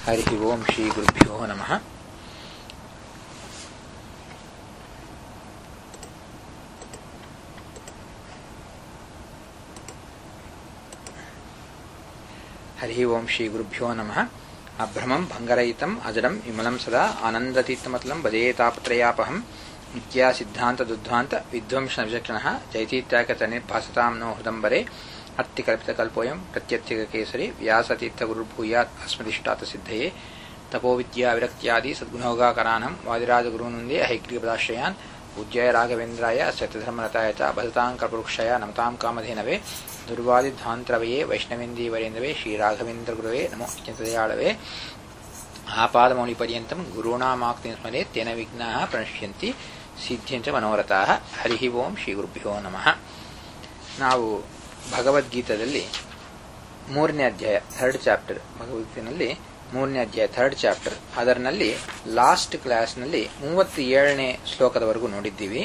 ಹರಿ ಓಂ ಶ್ರೀ ಗುರುಭ್ಯೋ ನಮಃ ಹರಿ ಓಂ ಶ್ರೀ ಗುರುಭ್ಯೋ ನಮಃ ಅಭ್ರಮಂ ಭಂಗರಹಿತಂ ಅಜಡಂ ವಿಮಲಂ ಸದಾ ಆನಂದತೀರ್ಥಮತಲಂ ಭಜೇತಾಪತ್ರಯಾಪಹಂ ನಿತ್ಯಾ ಸಿದ್ಧಾಂತ ದುಧ್ವಾಂತ ವಿಧ್ವಂಸ ವಿಚಕ್ಷಣ ಜೈತೀತ್ಯಾಕ ನಿರ್ಭಾಸತಾಂ ನೋ ಹೃದಂಬರೆ ಅರ್ಥಿಕಲ್ಪಿತಕಲ್ಪೋಯಂ ಪ್ರತ್ಯರ್ಥಿಕೇಸರಿ ವ್ಯಾಸತೀರ್ಥ ಗುರುರ್ಭೂಯಾತ್ ಅಸ್ಮದಿಷ್ಟಾತ ಸಿದ್ಧಯೇ ತಪೋವಿದ್ಯಾ ವಿರಕ್ತ್ಯಾದಿ ಸದ್ಗುಣೋಗಾಕರಾನಂ ವಾದಿರಾಜಗುರುನುಂದೇ ಹೈಗ್ರೀಪದಾಶ್ರಯಾನ್ ಪೂಜ್ಯಾಯ ರಾಘವೇಂದ್ರಾಯ ಸತ್ಯಧರ್ಮರತಾಯ ಚ ಭಜತಾಂ ಕಲ್ಪವೃಕ್ಷಯ ನಮತಾಂ ಕಾಮಧೇನವೇ ದುರ್ವಾದಿಧ್ವಾಂತರವಯೇ ವೈಷ್ಣವೇಂದೀವರೇಂದವೇ ಶ್ರೀರಾಘವೇಂದ್ರ ಗುರುವೇ ನಮೋ ಅತ್ಯಂತದಯಾಳವೇ ಆಪಾದಮೌಳಿಪರ್ಯಂತಂ ಗುರುಣಾಮಾಕ್ತಿ ಸ್ಮರೆ ತೇನ ವಿಘ್ನಾ ಪ್ರಣಶ್ಯಂತಿ ಸಿದ್ಧ್ಯಂಚ ಮನೋರಥಾ ಹರಿ ಓಂ ಶ್ರೀ ಗುರುಭ್ಯೋ ನಮಃ ನಾವು ಭಗವದ್ಗೀತದಲ್ಲಿ ಮೂರನೇ ಅಧ್ಯಾಯ ಥರ್ಡ್ ಚಾಪ್ಟರ್ ಭಗವದ್ಗೀತೆಯಲ್ಲಿ ಮೂರನೇ ಅಧ್ಯಾಯ ಥರ್ಡ್ ಚಾಪ್ಟರ್ ಅದರಲ್ಲಿ ಲಾಸ್ಟ್ ಕ್ಲಾಸ್ನಲ್ಲಿ ಮೂವತ್ತ ಏಳನೇ ಶ್ಲೋಕದವರೆಗೂ ನೋಡಿದ್ದೀವಿ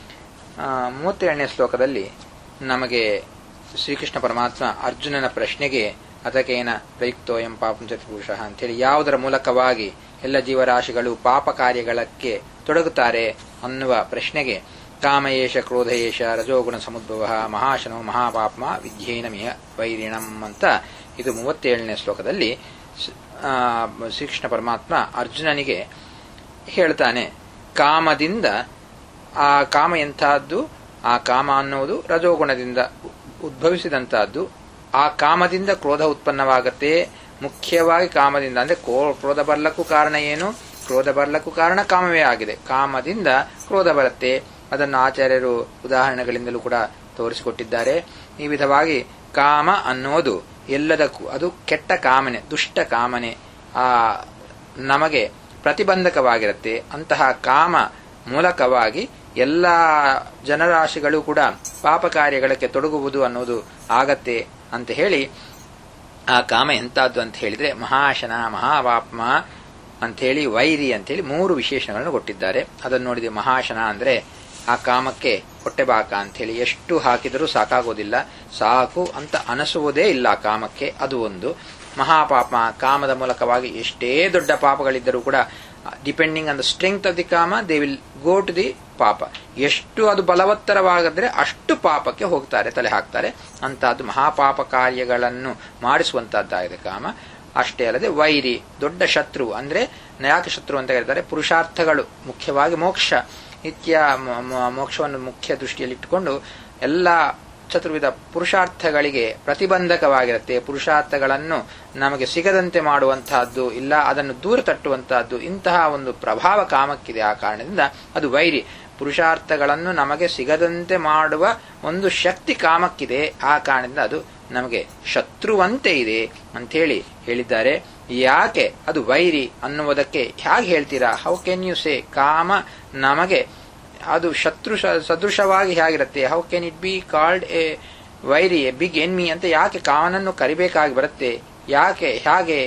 ಮೂವತ್ತೇಳನೇ ಶ್ಲೋಕದಲ್ಲಿ ನಮಗೆ ಶ್ರೀಕೃಷ್ಣ ಪರಮಾತ್ಮ ಅರ್ಜುನನ ಪ್ರಶ್ನೆಗೆ ಅದಕ್ಕೇನ ಪ್ರಯುಕ್ತೋಯಂ ಪಾಪಂಚತಿ ಪುರುಷ ಅಂತೇಳಿ ಯಾವುದರ ಮೂಲಕವಾಗಿ ಎಲ್ಲ ಜೀವರಾಶಿಗಳು ಪಾಪ ಕಾರ್ಯಗಳಕ್ಕೆ ತೊಡಗುತ್ತಾರೆ ಅನ್ನುವ ಪ್ರಶ್ನೆಗೆ ಕಾಮಯೇಷ ಕ್ರೋಧಯೇಷ ರಜೋಗುಣ ಸಮುದ್ಭವ ಮಹಾಶನೋ ಮಹಾಪಾಪ್ಮ ವಿದ್ಯೇನಮಿಹ ವೈರಿಣಂ ಅಂತ ಇದು ಮೂವತ್ತೇಳನೇ ಶ್ಲೋಕದಲ್ಲಿ ಶ್ರೀಕೃಷ್ಣ ಪರಮಾತ್ಮ ಅರ್ಜುನನಿಗೆ ಹೇಳ್ತಾನೆ ಕಾಮದಿಂದ ಆ ಕಾಮ ಎಂಥದ್ದು ಆ ಕಾಮ ಅನ್ನುವುದು ರಜೋಗುಣದಿಂದ ಉದ್ಭವಿಸಿದಂತಹದ್ದು ಆ ಕಾಮದಿಂದ ಕ್ರೋಧ ಉತ್ಪನ್ನವಾಗತ್ತೆ ಮುಖ್ಯವಾಗಿ ಕಾಮದಿಂದ ಅಂದ್ರೆ ಕ್ರೋಧ ಬರ್ಲಕ್ಕೂ ಕಾರಣ ಏನು ಕ್ರೋಧ ಬರ್ಲಕ್ಕೂ ಕಾರಣ ಕಾಮವೇ ಆಗಿದೆ ಕಾಮದಿಂದ ಕ್ರೋಧ ಬರುತ್ತೆ ಅದನ್ನು ಆಚಾರ್ಯರು ಉದಾಹರಣೆಗಳಿಂದಲೂ ಕೂಡ ತೋರಿಸಿಕೊಟ್ಟಿದ್ದಾರೆ ಈ ವಿಧವಾಗಿ ಕಾಮ ಅನ್ನೋದು ಎಲ್ಲದಕ್ಕೂ ಅದು ಕೆಟ್ಟ ಕಾಮನೆ ದುಷ್ಟ ಕಾಮನೆ ಆ ನಮಗೆ ಪ್ರತಿಬಂಧಕವಾಗಿರುತ್ತೆ ಅಂತಹ ಕಾಮ ಮೂಲಕವಾಗಿ ಎಲ್ಲ ಜನರಾಶಿಗಳು ಕೂಡ ಪಾಪ ಕಾರ್ಯಗಳಿಗೆ ತೊಡಗುವುದು ಅನ್ನೋದು ಆಗತ್ತೆ ಅಂತ ಹೇಳಿ ಆ ಕಾಮ ಎಂತಹದ್ದು ಅಂತ ಹೇಳಿದ್ರೆ ಮಹಾಶನ ಮಹಾವಾಪ್ಮ ಅಂಥೇಳಿ ವೈರಿ ಅಂತೇಳಿ ಮೂರು ವಿಶೇಷಣಗಳನ್ನು ಕೊಟ್ಟಿದ್ದಾರೆ ಅದನ್ನು ನೋಡಿದೆ ಮಹಾಶನ ಅಂದ್ರೆ ಆ ಕಾಮಕ್ಕೆ ಹೊಟ್ಟೆಬಾಕ ಅಂಥೇಳಿ ಎಷ್ಟು ಹಾಕಿದರೂ ಸಾಕಾಗೋದಿಲ್ಲ ಸಾಕು ಅಂತ ಅನಿಸುವುದೇ ಇಲ್ಲ ಆ ಕಾಮಕ್ಕೆ ಅದು ಒಂದು ಮಹಾಪಾಪ ಕಾಮದ ಮೂಲಕವಾಗಿ ಎಷ್ಟೇ ದೊಡ್ಡ ಪಾಪಗಳಿದ್ದರೂ ಕೂಡ depending on the strength of the kama they will go to the papa ಎಷ್ಟು ಅದು ಬಲವತ್ತರವಾಗದ್ರೆ ಅಷ್ಟು ಪಾಪಕ್ಕೆ ಹೋಗ್ತಾರೆ ತಲೆ ಹಾಕ್ತಾರೆ ಅಂತಹದ್ದು ಮಹಾಪಾಪ ಕಾರ್ಯಗಳನ್ನು ಮಾಡಿಸುವಂತಹದ್ದಾಗಿದೆ ಕಾಮ ಅಷ್ಟೇ ಅಲ್ಲದೆ ವೈರಿ ದೊಡ್ಡ ಶತ್ರು ಅಂದ್ರೆ ಯಾಕೆ ಶತ್ರು ಅಂತ ಹೇಳ್ತಾರೆ ಪುರುಷಾರ್ಥಗಳು ಮುಖ್ಯವಾಗಿ ಮೋಕ್ಷ ನಿತ್ಯ ಮೋಕ್ಷವನ್ನು ಮುಖ್ಯ ದೃಷ್ಟಿಯಲ್ಲಿ ಇಟ್ಟುಕೊಂಡು ಎಲ್ಲ ಚತುರ್ವಿಧ ಪುರುಷಾರ್ಥಗಳಿಗೆ ಪ್ರತಿಬಂಧಕವಾಗಿರುತ್ತೆ ಪುರುಷಾರ್ಥಗಳನ್ನು ನಮಗೆ ಸಿಗದಂತೆ ಮಾಡುವಂತಹದ್ದು ಇಲ್ಲ ಅದನ್ನು ದೂರ ತಟ್ಟುವಂತಹದ್ದು ಇಂತಹ ಒಂದು ಪ್ರಭಾವ ಕಾಮಕ್ಕಿದೆ ಆ ಕಾರಣದಿಂದ ಅದು ವೈರಿ ಪುರುಷಾರ್ಥಗಳನ್ನು ನಮಗೆ ಸಿಗದಂತೆ ಮಾಡುವ ಒಂದು ಶಕ್ತಿ ಕಾಮಕ್ಕಿದೆ ಆ ಕಾರಣದಿಂದ ಅದು ನಮಗೆ ಶತ್ರುವಂತೆ ಇದೆ ಅಂಥೇಳಿ ಹೇಳಿದ್ದಾರೆ ಯಾಕೆ ಅದು ವೈರಿ ಅನ್ನುವುದಕ್ಕೆ ಹೇಗೆ ಹೇಳ್ತೀರಾ ಹೌ ಕೆನ್ ಯು ಸೇ ಕಾಮ ನಮಗೆ ಅದು ಶತ್ರು ಸದೃಶವಾಗಿ ಹೇಗಿರುತ್ತೆ how can it be called a vairi a big enemy ಅಂತ ಯಾಕೆ ಕಾಮನನ್ನು ಕರಿಬೇಕಾಗಿ ಬರುತ್ತೆ ಯಾಕೆ ಹೇಗೆ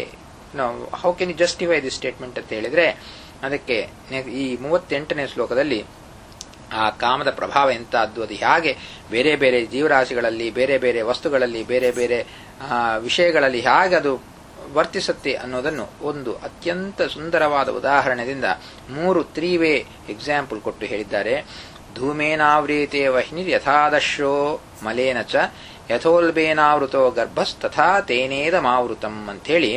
how can you justify the statement ಅಂತ ಹೇಳಿದ್ರೆ ಅದಕ್ಕೆ ಈ ಮೂವತ್ತೆಂಟನೇ ಶ್ಲೋಕದಲ್ಲಿ ಆ ಕಾಮದ ಪ್ರಭಾವ ಎಂತಹದ್ದು ಅದು ಹೇಗೆ ಬೇರೆ ಬೇರೆ ಜೀವರಾಶಿಗಳಲ್ಲಿ ಬೇರೆ ಬೇರೆ ವಸ್ತುಗಳಲ್ಲಿ ಬೇರೆ ಬೇರೆ ವಿಷಯಗಳಲ್ಲಿ ಹೇಗೆ ಅದು ವರ್ತಿಸುತ್ತೆ ಅನ್ನೋದನ್ನು ಒಂದು ಅತ್ಯಂತ ಸುಂದರವಾದ ಉದಾಹರಣೆಯಿಂದ ಮೂರು ತ್ರೀ ವೇ ಎಕ್ಸಾಂಪಲ್ ಕೊಟ್ಟು ಹೇಳಿದ್ದಾರೆ ಧೂಮೇನಾವ್ರೀತೆ ವಹ್ನಿರ್ ಯಥಾದಶೋ ಮಲೇನ ಚ ಯಥೋಲ್ಬೇನಾವೃತೋ ಗರ್ಭಸ್ತಥಾ ತೇನೇದ ಮಾವೃತಂ ಅಂಥೇಳಿ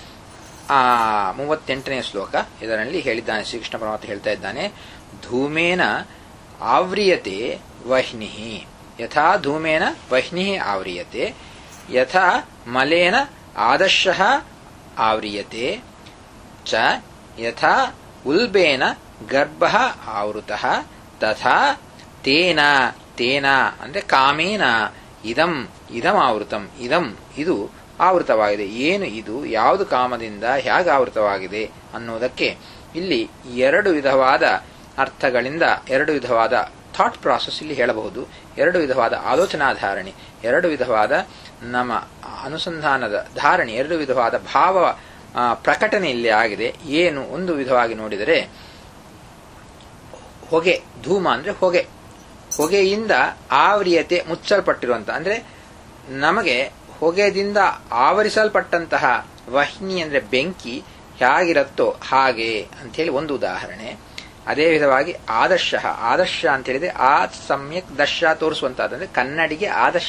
ಆ ಮೂವತ್ತೆಂಟನೇ ಶ್ಲೋಕ ಇದರಲ್ಲಿ ಹೇಳಿದ್ದಾನೆ ಶ್ರೀಕೃಷ್ಣ ಪರಮಾತ್ಮ ಹೇಳ್ತಾ ಇದ್ದಾನೆ ಧೂಮೇನ ಆವ್ರಿಯತೆ ವಹ್ನಿ ಯಥಾ ಧೂಮೇನ ವಹ್ನಿ ಆವ್ರಿಯತೆ ಯಥಾ ಮಲೇನ ಆದರ್ಶ ಆವ್ರಿಯತೆ ಚ ಯಥಾ ಉಲ್ಬೇನ ಗರ್ಭ ಆವೃತ ತಥಾ ತೇನ ತೇನ ಅಂದ್ರೆ ಕಾಮೇನ ಇದಂ ಇದಂ ಆವೃತಂ ಇದಂ ಇದು ಆವೃತವಾಗಿದೆ ಏನು ಇದು ಯಾವುದು ಕಾಮದಿಂದ ಹೇಗೆ ಆವೃತವಾಗಿದೆ ಅನ್ನೋದಕ್ಕೆ ಇಲ್ಲಿ ಎರಡು ವಿಧವಾದ ಅರ್ಥಗಳಿಂದ ಎರಡು ವಿಧವಾದ ಥಾಟ್ ಪ್ರಾಸೆಸ್ ಇಲ್ಲಿ ಹೇಳಬಹುದು ಎರಡು ವಿಧವಾದ ಆಲೋಚನಾ ಧಾರಣೆ ಎರಡು ವಿಧವಾದ ನಮ್ಮ ಅನುಸಂಧಾನದ ಧಾರಣೆ ಎರಡು ವಿಧವಾದ ಭಾವ ಪ್ರಕಟಣೆ ಇಲ್ಲಿ ಆಗಿದೆ ಏನು ಒಂದು ವಿಧವಾಗಿ ನೋಡಿದರೆ ಹೊಗೆ ಧೂಮ ಅಂದ್ರೆ ಹೊಗೆ ಹೊಗೆಯಿಂದ ಆವ್ರಿಯತೆ ಮುಚ್ಚಲ್ಪಟ್ಟಿರುವಂತ ಅಂದ್ರೆ ನಮಗೆ ಹೊಗೆದಿಂದ ಆವರಿಸಲ್ಪಟ್ಟಂತಹ ವಹ್ನಿ ಅಂದ್ರೆ ಬೆಂಕಿ ಹೇಗಿರುತ್ತೋ ಹಾಗೆ ಅಂಥೇಳಿ ಒಂದು ಉದಾಹರಣೆ ಅದೇ ವಿಧವಾಗಿ ಆದರ್ಶ ಆದರ್ಶ ಅಂತ ಹೇಳಿದ್ರೆ ಆ ಸಮ್ಯಕ್ ದರ್ಶ ತೋರಿಸುವಂತಹದ್ದು ಕನ್ನಡಿಗೆ ಆದರ್ಶ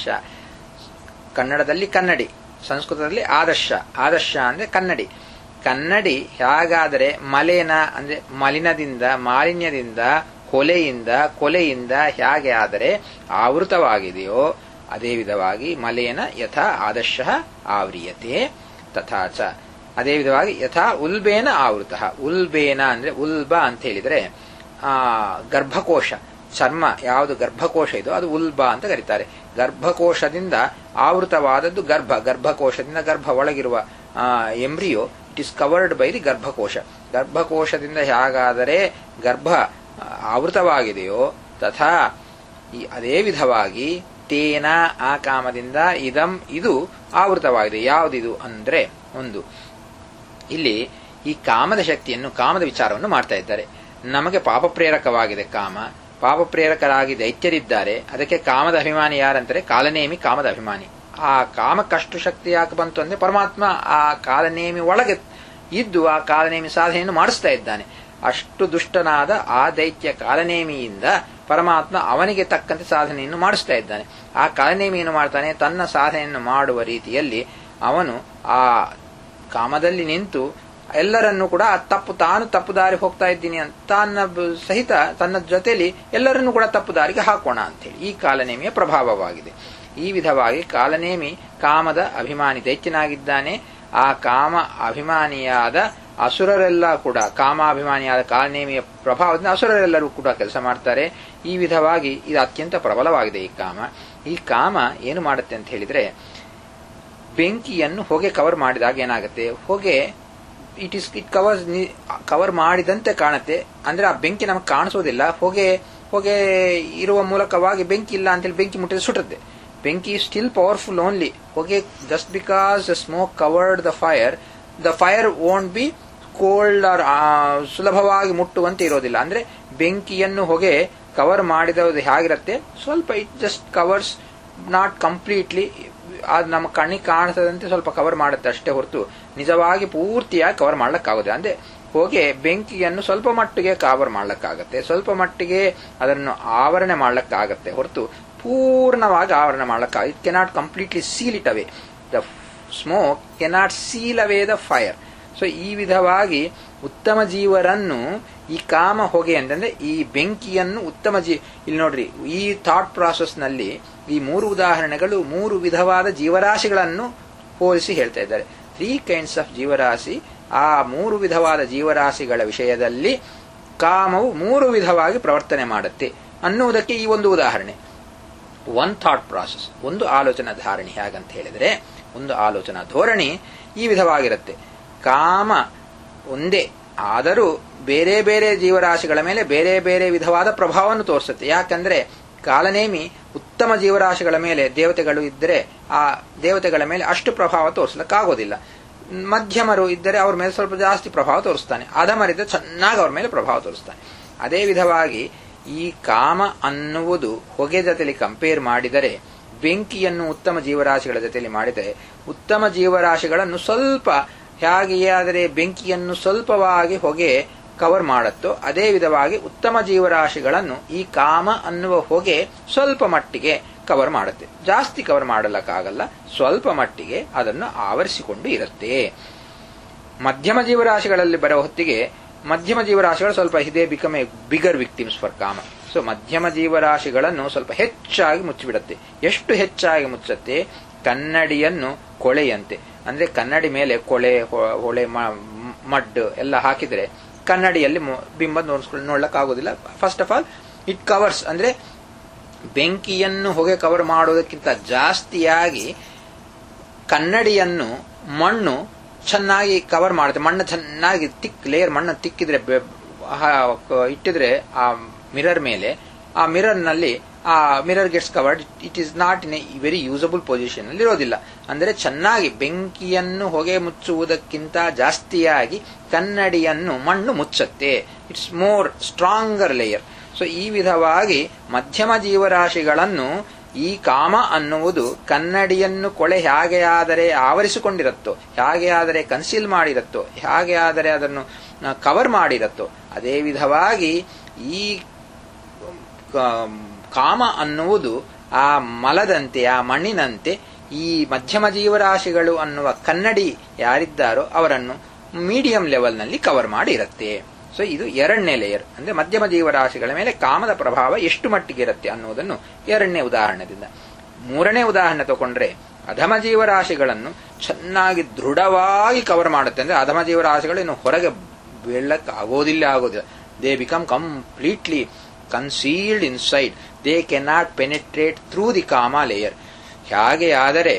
ಕನ್ನಡದಲ್ಲಿ ಕನ್ನಡಿ ಸಂಸ್ಕೃತದಲ್ಲಿ ಆದರ್ಶ ಆದರ್ಶ ಅಂದ್ರೆ ಕನ್ನಡಿ ಕನ್ನಡಿ ಹೇಗಾದರೆ ಮಲೇನ ಅಂದ್ರೆ ಮಲಿನದಿಂದ ಮಾಲಿನ್ಯದಿಂದ ಕೊಲೆಯಿಂದ ಕೊಲೆಯಿಂದ ಹೇಗೆ ಆದರೆ ಆವೃತವಾಗಿದೆಯೋ ಅದೇ ವಿಧವಾಗಿ ಮಲೇನ ಯಥಾ ಆದರ್ಶ ಆವ್ರಿಯತೆ ತಥಾಚ ಅದೇ ವಿಧವಾಗಿ ಯಥಾ ಉಲ್ಬೇನ ಆವೃತ ಉಲ್ಬೇನ ಅಂದ್ರೆ ಉಲ್ಬ ಅಂತ ಹೇಳಿದ್ರೆ ಆ ಗರ್ಭಕೋಶ ಚರ್ಮ ಯಾವುದು ಗರ್ಭಕೋಶ ಇದೋ ಅದು ಉಲ್ಬ ಅಂತ ಕರೀತಾರೆ ಗರ್ಭಕೋಶದಿಂದ ಆವೃತವಾದದ್ದು ಗರ್ಭ ಗರ್ಭಕೋಶದಿಂದ ಗರ್ಭ ಒಳಗಿರುವ embryo it is covered by the ಗರ್ಭಕೋಶ ಗರ್ಭಕೋಶದಿಂದ ಹೇಗಾದರೆ ಗರ್ಭ ಆವೃತವಾಗಿದೆಯೋ ತಥಾ ಈ ಅದೇ ವಿಧವಾಗಿ ತೇನ ಆ ಕಾಮದಿಂದ ಇದಂ ಇದು ಆವೃತವಾಗಿದೆ ಯಾವುದಿದು ಅಂದ್ರೆ ಒಂದು ಇಲ್ಲಿ ಈ ಕಾಮದ ಶಕ್ತಿಯನ್ನು ಕಾಮದ ವಿಚಾರವನ್ನು ಮಾಡ್ತಾ ಇದ್ದಾರೆ ನಮಗೆ ಪಾಪ ಪ್ರೇರಕವಾಗಿದೆ ಕಾಮ ಪಾಪ ಪ್ರೇರಕರಾಗಿ ದೈತ್ಯರಿದ್ದಾರೆ ಅದಕ್ಕೆ ಕಾಮದ ಅಭಿಮಾನಿ ಯಾರಂತಾರೆ ಕಾಲನೇಮಿ ಕಾಮದ ಅಭಿಮಾನಿ ಆ ಕಾಮಕ್ಕಷ್ಟು ಶಕ್ತಿ ಯಾಕೆ ಬಂತು ಅಂದ್ರೆ ಪರಮಾತ್ಮ ಆ ಕಾಲನೇಮಿ ಒಳಗೆ ಇದ್ದು ಆ ಕಾಲನೇಮಿ ಸಾಧನೆಯನ್ನು ಮಾಡಿಸ್ತಾ ಇದ್ದಾನೆ ಅಷ್ಟು ದುಷ್ಟನಾದ ಆ ದೈತ್ಯ ಕಾಲನೇಮಿಯಿಂದ ಪರಮಾತ್ಮ ಅವನಿಗೆ ತಕ್ಕಂತೆ ಸಾಧನೆಯನ್ನು ಮಾಡಿಸ್ತಾ ಇದ್ದಾನೆ ಆ ಕಾಲನೇಮಿ ಏನು ಮಾಡ್ತಾನೆ ತನ್ನ ಸಾಧನೆಯನ್ನು ಮಾಡುವ ರೀತಿಯಲ್ಲಿ ಅವನು ಆ ಕಾಮದಲ್ಲಿ ನಿಂತು ಎಲ್ಲರನ್ನೂ ಕೂಡ ತಪ್ಪು ತಾನು ತಪ್ಪು ದಾರಿ ಹೋಗ್ತಾ ಇದ್ದೀನಿ ಅಂತ ತನ್ನ ಸಹಿತ ತನ್ನ ಜೊತೆಲಿ ಎಲ್ಲರನ್ನೂ ಕೂಡ ತಪ್ಪು ದಾರಿಗೆ ಹಾಕೋಣ ಅಂತೇಳಿ ಈ ಕಾಲನೇಮಿಯ ಪ್ರಭಾವವಾಗಿದೆ ಈ ವಿಧವಾಗಿ ಕಾಲನೇಮಿ ಕಾಮದ ಅಭಿಮಾನಿ ದೈತ್ಯನಾಗಿದ್ದಾನೆ ಆ ಕಾಮ ಅಭಿಮಾನಿಯಾದ ಅಸುರರೆಲ್ಲ ಕೂಡ ಕಾಮಾಭಿಮಾನಿಯಾದ ಕಾಲನೇಮಿಯ ಪ್ರಭಾವದಿಂದ ಅಸುರರೆಲ್ಲರೂ ಕೂಡ ಕೆಲಸ ಮಾಡ್ತಾರೆ ಈ ವಿಧವಾಗಿ ಇದು ಅತ್ಯಂತ ಪ್ರಬಲವಾಗಿದೆ ಈ ಕಾಮ ಈ ಕಾಮ ಏನು ಮಾಡುತ್ತೆ ಅಂತ ಹೇಳಿದ್ರೆ ಬೆಂಕಿಯನ್ನು ಹೊಗೆ ಕವರ್ ಮಾಡಿದಾಗ ಏನಾಗುತ್ತೆ ಹೊಗೆ it is it cover cover ಮಾಡಿದಂತೆ ಕಾಣುತ್ತೆ ಅಂದ್ರೆ ಆ ಬೆಂಕಿ ನಮಗೆ ಕಾಣಿಸೋದಿಲ್ಲ ಹೊಗೆ ಹೊಗೆ ಇರುವ ಮೂಲಕವಾಗಿ ಬೆಂಕಿ ಇಲ್ಲ ಅಂತೇಳಿ ಬೆಂಕಿ ಮುಟ್ಟಿದ್ರೆ ಸುಡುತ್ತೆ ಬೆಂಕಿ ಸ್ಟಿಲ್ ಪವರ್ಫುಲ್ ಓನ್ಲಿ ಹೊಗೆ just because the smoke covered the fire the fire won't be cold or ಸುಲಭವಾಗಿ ಮುಟ್ಟುವಂತೆ ಇರೋದಿಲ್ಲ ಅಂದ್ರೆ ಬೆಂಕಿಯನ್ನು ಹೊಗೆ ಕವರ್ ಮಾಡಿದವುದು ಹೇಗಿರುತ್ತೆ ಸ್ವಲ್ಪ it just covers not completely ಅದು ನಮ್ಮ ಕಣ್ಣಿಗೆ ಕಾಣಿಸದಂತೆ ಸ್ವಲ್ಪ ಕವರ್ ಮಾಡುತ್ತೆ ಅಷ್ಟೇ ಹೊರತು ನಿಜವಾಗಿ ಪೂರ್ತಿಯಾಗಿ ಕವರ್ ಮಾಡ್ಲಿಕ್ಕಾಗುತ್ತೆ ಅಂದ್ರೆ ಹೊಗೆ ಬೆಂಕಿಯನ್ನು ಸ್ವಲ್ಪ ಮಟ್ಟಿಗೆ ಕವರ್ ಮಾಡ್ಲಿಕ್ಕಾಗತ್ತೆ ಸ್ವಲ್ಪ ಮಟ್ಟಿಗೆ ಅದನ್ನು ಆವರಣೆ ಮಾಡ್ಲಿಕ್ಕಾಗತ್ತೆ ಹೊರತು ಪೂರ್ಣವಾಗಿ ಆವರಣ ಮಾಡ್ಲಿಕ್ಕಾಗ it cannot completely seal it away the smoke cannot seal away the fire so ಈ ವಿಧವಾಗಿ ಉತ್ತಮ ಜೀವರನ್ನು ಈ ಕಾಮ ಹೊಗೆ ಅಂತಂದ್ರೆ ಈ ಬೆಂಕಿಯನ್ನು ಉತ್ತಮ ಜೀ ಇಲ್ಲಿ ನೋಡ್ರಿ ಈ ಥಾಟ್ ಪ್ರಾಸೆಸ್ ನಲ್ಲಿ ಈ ಮೂರು ಉದಾಹರಣೆಗಳು ಮೂರು ವಿಧವಾದ ಜೀವರಾಶಿಗಳನ್ನು ಹೋಲಿಸಿ ಹೇಳ್ತಾ ಇದ್ದಾರೆ ತ್ರೀ ಕೈಂಡ್ಸ್ ಆಫ್ ಜೀವರಾಶಿ ಆ ಮೂರು ವಿಧವಾದ ಜೀವರಾಶಿಗಳ ವಿಷಯದಲ್ಲಿ ಕಾಮವು ಮೂರು ವಿಧವಾಗಿ ಪ್ರವರ್ತನೆ ಮಾಡುತ್ತೆ ಅನ್ನುವುದಕ್ಕೆ ಈ ಒಂದು ಉದಾಹರಣೆ ಒನ್ ಥಾಟ್ ಪ್ರಾಸೆಸ್ ಒಂದು ಆಲೋಚನಾ ಧಾರಣೆ ಹೇಗಂತ ಹೇಳಿದ್ರೆ ಒಂದು ಆಲೋಚನಾ ಧೋರಣಿ ಈ ವಿಧವಾಗಿರುತ್ತೆ ಕಾಮ ಒಂದೇ ಆದರೂ ಬೇರೆ ಬೇರೆ ಜೀವರಾಶಿಗಳ ಮೇಲೆ ಬೇರೆ ಬೇರೆ ವಿಧವಾದ ಪ್ರಭಾವವನ್ನು ತೋರಿಸುತ್ತೆ ಯಾಕಂದ್ರೆ ಕಾಲನೇಮಿ ಉತ್ತಮ ಜೀವರಾಶಿಗಳ ಮೇಲೆ ದೇವತೆಗಳು ಇದ್ದರೆ ಆ ದೇವತೆಗಳ ಮೇಲೆ ಅಷ್ಟು ಪ್ರಭಾವ ತೋರಿಸಲಿಕ್ಕಾಗೋದಿಲ್ಲ ಮಧ್ಯಮರು ಇದ್ದರೆ ಅವ್ರ ಮೇಲೆ ಸ್ವಲ್ಪ ಜಾಸ್ತಿ ಪ್ರಭಾವ ತೋರಿಸ್ತಾನೆ ಅಧಮರಿದ್ದರೆ ಚೆನ್ನಾಗಿ ಅವ್ರ ಮೇಲೆ ಪ್ರಭಾವ ತೋರಿಸ್ತಾನೆ ಅದೇ ವಿಧವಾಗಿ ಈ ಕಾಮ ಅನ್ನುವುದು ಹೊಗೆ ಜೊತೆಲಿ ಕಂಪೇರ್ ಮಾಡಿದರೆ ಬೆಂಕಿಯನ್ನು ಉತ್ತಮ ಜೀವರಾಶಿಗಳ ಜೊತೆಲಿ ಮಾಡಿದರೆ ಉತ್ತಮ ಜೀವರಾಶಿಗಳನ್ನು ಸ್ವಲ್ಪ ಹೇಗೆಯಾದರೆ ಬೆಂಕಿಯನ್ನು ಸ್ವಲ್ಪವಾಗಿ ಹೊಗೆ ಕವರ್ ಮಾಡುತ್ತೋ ಅದೇ ವಿಧವಾಗಿ ಉತ್ತಮ ಜೀವರಾಶಿಗಳನ್ನು ಈ ಕಾಮ ಅನ್ನುವ ಹೊಗೆ ಸ್ವಲ್ಪ ಮಟ್ಟಿಗೆ ಕವರ್ ಮಾಡುತ್ತೆ ಜಾಸ್ತಿ ಕವರ್ ಮಾಡಲಕ್ಕಾಗಲ್ಲ ಸ್ವಲ್ಪ ಮಟ್ಟಿಗೆ ಅದನ್ನು ಆವರಿಸಿಕೊಂಡು ಇರುತ್ತೆ ಮಧ್ಯಮ ಜೀವರಾಶಿಗಳಲ್ಲಿ ಬರೋ ಹೊತ್ತಿಗೆ ಮಧ್ಯಮ ಜೀವರಾಶಿಗಳು ಸ್ವಲ್ಪ ಇದೇ become a bigger victims for ಕಾಮ ಸೊ ಮಧ್ಯಮ ಜೀವರಾಶಿಗಳನ್ನು ಸ್ವಲ್ಪ ಹೆಚ್ಚಾಗಿ ಮುಚ್ಚಿಬಿಡುತ್ತೆ ಎಷ್ಟು ಹೆಚ್ಚಾಗಿ ಮುಚ್ಚುತ್ತೆ ಕನ್ನಡಿಯನ್ನು ಕೊಳೆಯಂತೆ ಅಂದ್ರೆ ಕನ್ನಡಿ ಮೇಲೆ ಕೊಳೆ ಹೊಳೆ ಮಡ್ ಎಲ್ಲ ಹಾಕಿದ್ರೆ ಕನ್ನಡಿಯಲ್ಲಿ ಬಿಂಬ ನೋಡ್ಸ್ಕೊಂಡು ನೋಡ್ಲಕ್ಕಾಗೋದಿಲ್ಲ first of all it covers ಅಂದ್ರೆ ಬೆಂಕಿಯನ್ನು ಹೊಗೆ ಕವರ್ ಮಾಡೋದಕ್ಕಿಂತ ಜಾಸ್ತಿಯಾಗಿ ಕನ್ನಡಿಯನ್ನು ಮಣ್ಣು ಚೆನ್ನಾಗಿ ಕವರ್ ಮಾಡುತ್ತೆ ಮಣ್ಣು ಚೆನ್ನಾಗಿ ತಿಕ್ ಲೇಯರ್ ಮಣ್ಣು ತಿಕ್ಕಿದ್ರೆ ಇಟ್ಟಿದ್ರೆ ಆ ಮಿರರ್ ಮೇಲೆ ಆ ಮಿರರ್ ನಲ್ಲಿ ಆ mirror gets covered it is not in a very usable position ಅಲ್ಲಿ ಇರೋದಿಲ್ಲ ಅಂದರೆ ಚೆನ್ನಾಗಿ ಬೆಂಕಿಯನ್ನು ಹೊಗೆ ಮುಚ್ಚುವುದಕ್ಕಿಂತ ಜಾಸ್ತಿಯಾಗಿ ಕನ್ನಡಿಯನ್ನು ಮಣ್ಣು ಮುಚ್ಚುತ್ತೆ it's more stronger layer so ಈ ವಿಧವಾಗಿ ಮಧ್ಯಮ ಜೀವರಾಶಿಗಳನ್ನು ಈ ಕಾಮ ಅನ್ನುವುದು ಕನ್ನಡಿಯನ್ನು ಕೊಳೆ ಹೇಗೆ ಆದರೆ ಆವರಿಸಿಕೊಂಡಿರುತ್ತೋ ಹೇಗೆ ಆದರೆ ಕನ್ಸೀಲ್ ಮಾಡಿರುತ್ತೋ ಹೇಗೆ ಆದರೆ ಅದನ್ನು ಕವರ್ ಮಾಡಿರುತ್ತೋ ಅದೇ ವಿಧವಾಗಿ ಈ ಕಾಮ ಅನ್ನುವುದು ಆ ಮಲದಂತೆ ಆ ಮಣ್ಣಿನಂತೆ ಈ ಮಧ್ಯಮ ಜೀವರಾಶಿಗಳು ಅನ್ನುವ ಕನ್ನಡಿ ಯಾರಿದ್ದಾರೋ ಅವರನ್ನು ಮೀಡಿಯಂ ಲೆವೆಲ್ನಲ್ಲಿ ಕವರ್ ಮಾಡಿರುತ್ತೆ ಸೊ ಇದು ಎರಡನೇ ಲೇಯರ್ ಅಂದ್ರೆ ಮಧ್ಯಮ ಜೀವರಾಶಿಗಳ ಮೇಲೆ ಕಾಮದ ಪ್ರಭಾವ ಎಷ್ಟು ಮಟ್ಟಿಗೆ ಇರುತ್ತೆ ಅನ್ನೋದನ್ನು ಎರಡನೇ ಉದಾಹರಣೆದಿಂದ ಮೂರನೇ ಉದಾಹರಣೆ ತಗೊಂಡ್ರೆ ಅಧಮ ಜೀವರಾಶಿಗಳನ್ನು ಚೆನ್ನಾಗಿ ದೃಢವಾಗಿ ಕವರ್ ಮಾಡುತ್ತೆ ಅಂದ್ರೆ ಅಧಮ ಜೀವರಾಶಿಗಳು ಇನ್ನು ಹೊರಗೆ ಬೀಳಕ್ಕೆ ಆಗೋದಿಲ್ಲ ಆಗೋದಿಲ್ಲ they become completely concealed inside they cannot penetrate through the ಕಾಮ ಲೇಯರ್ ಹೇಗೆ ಆದರೆ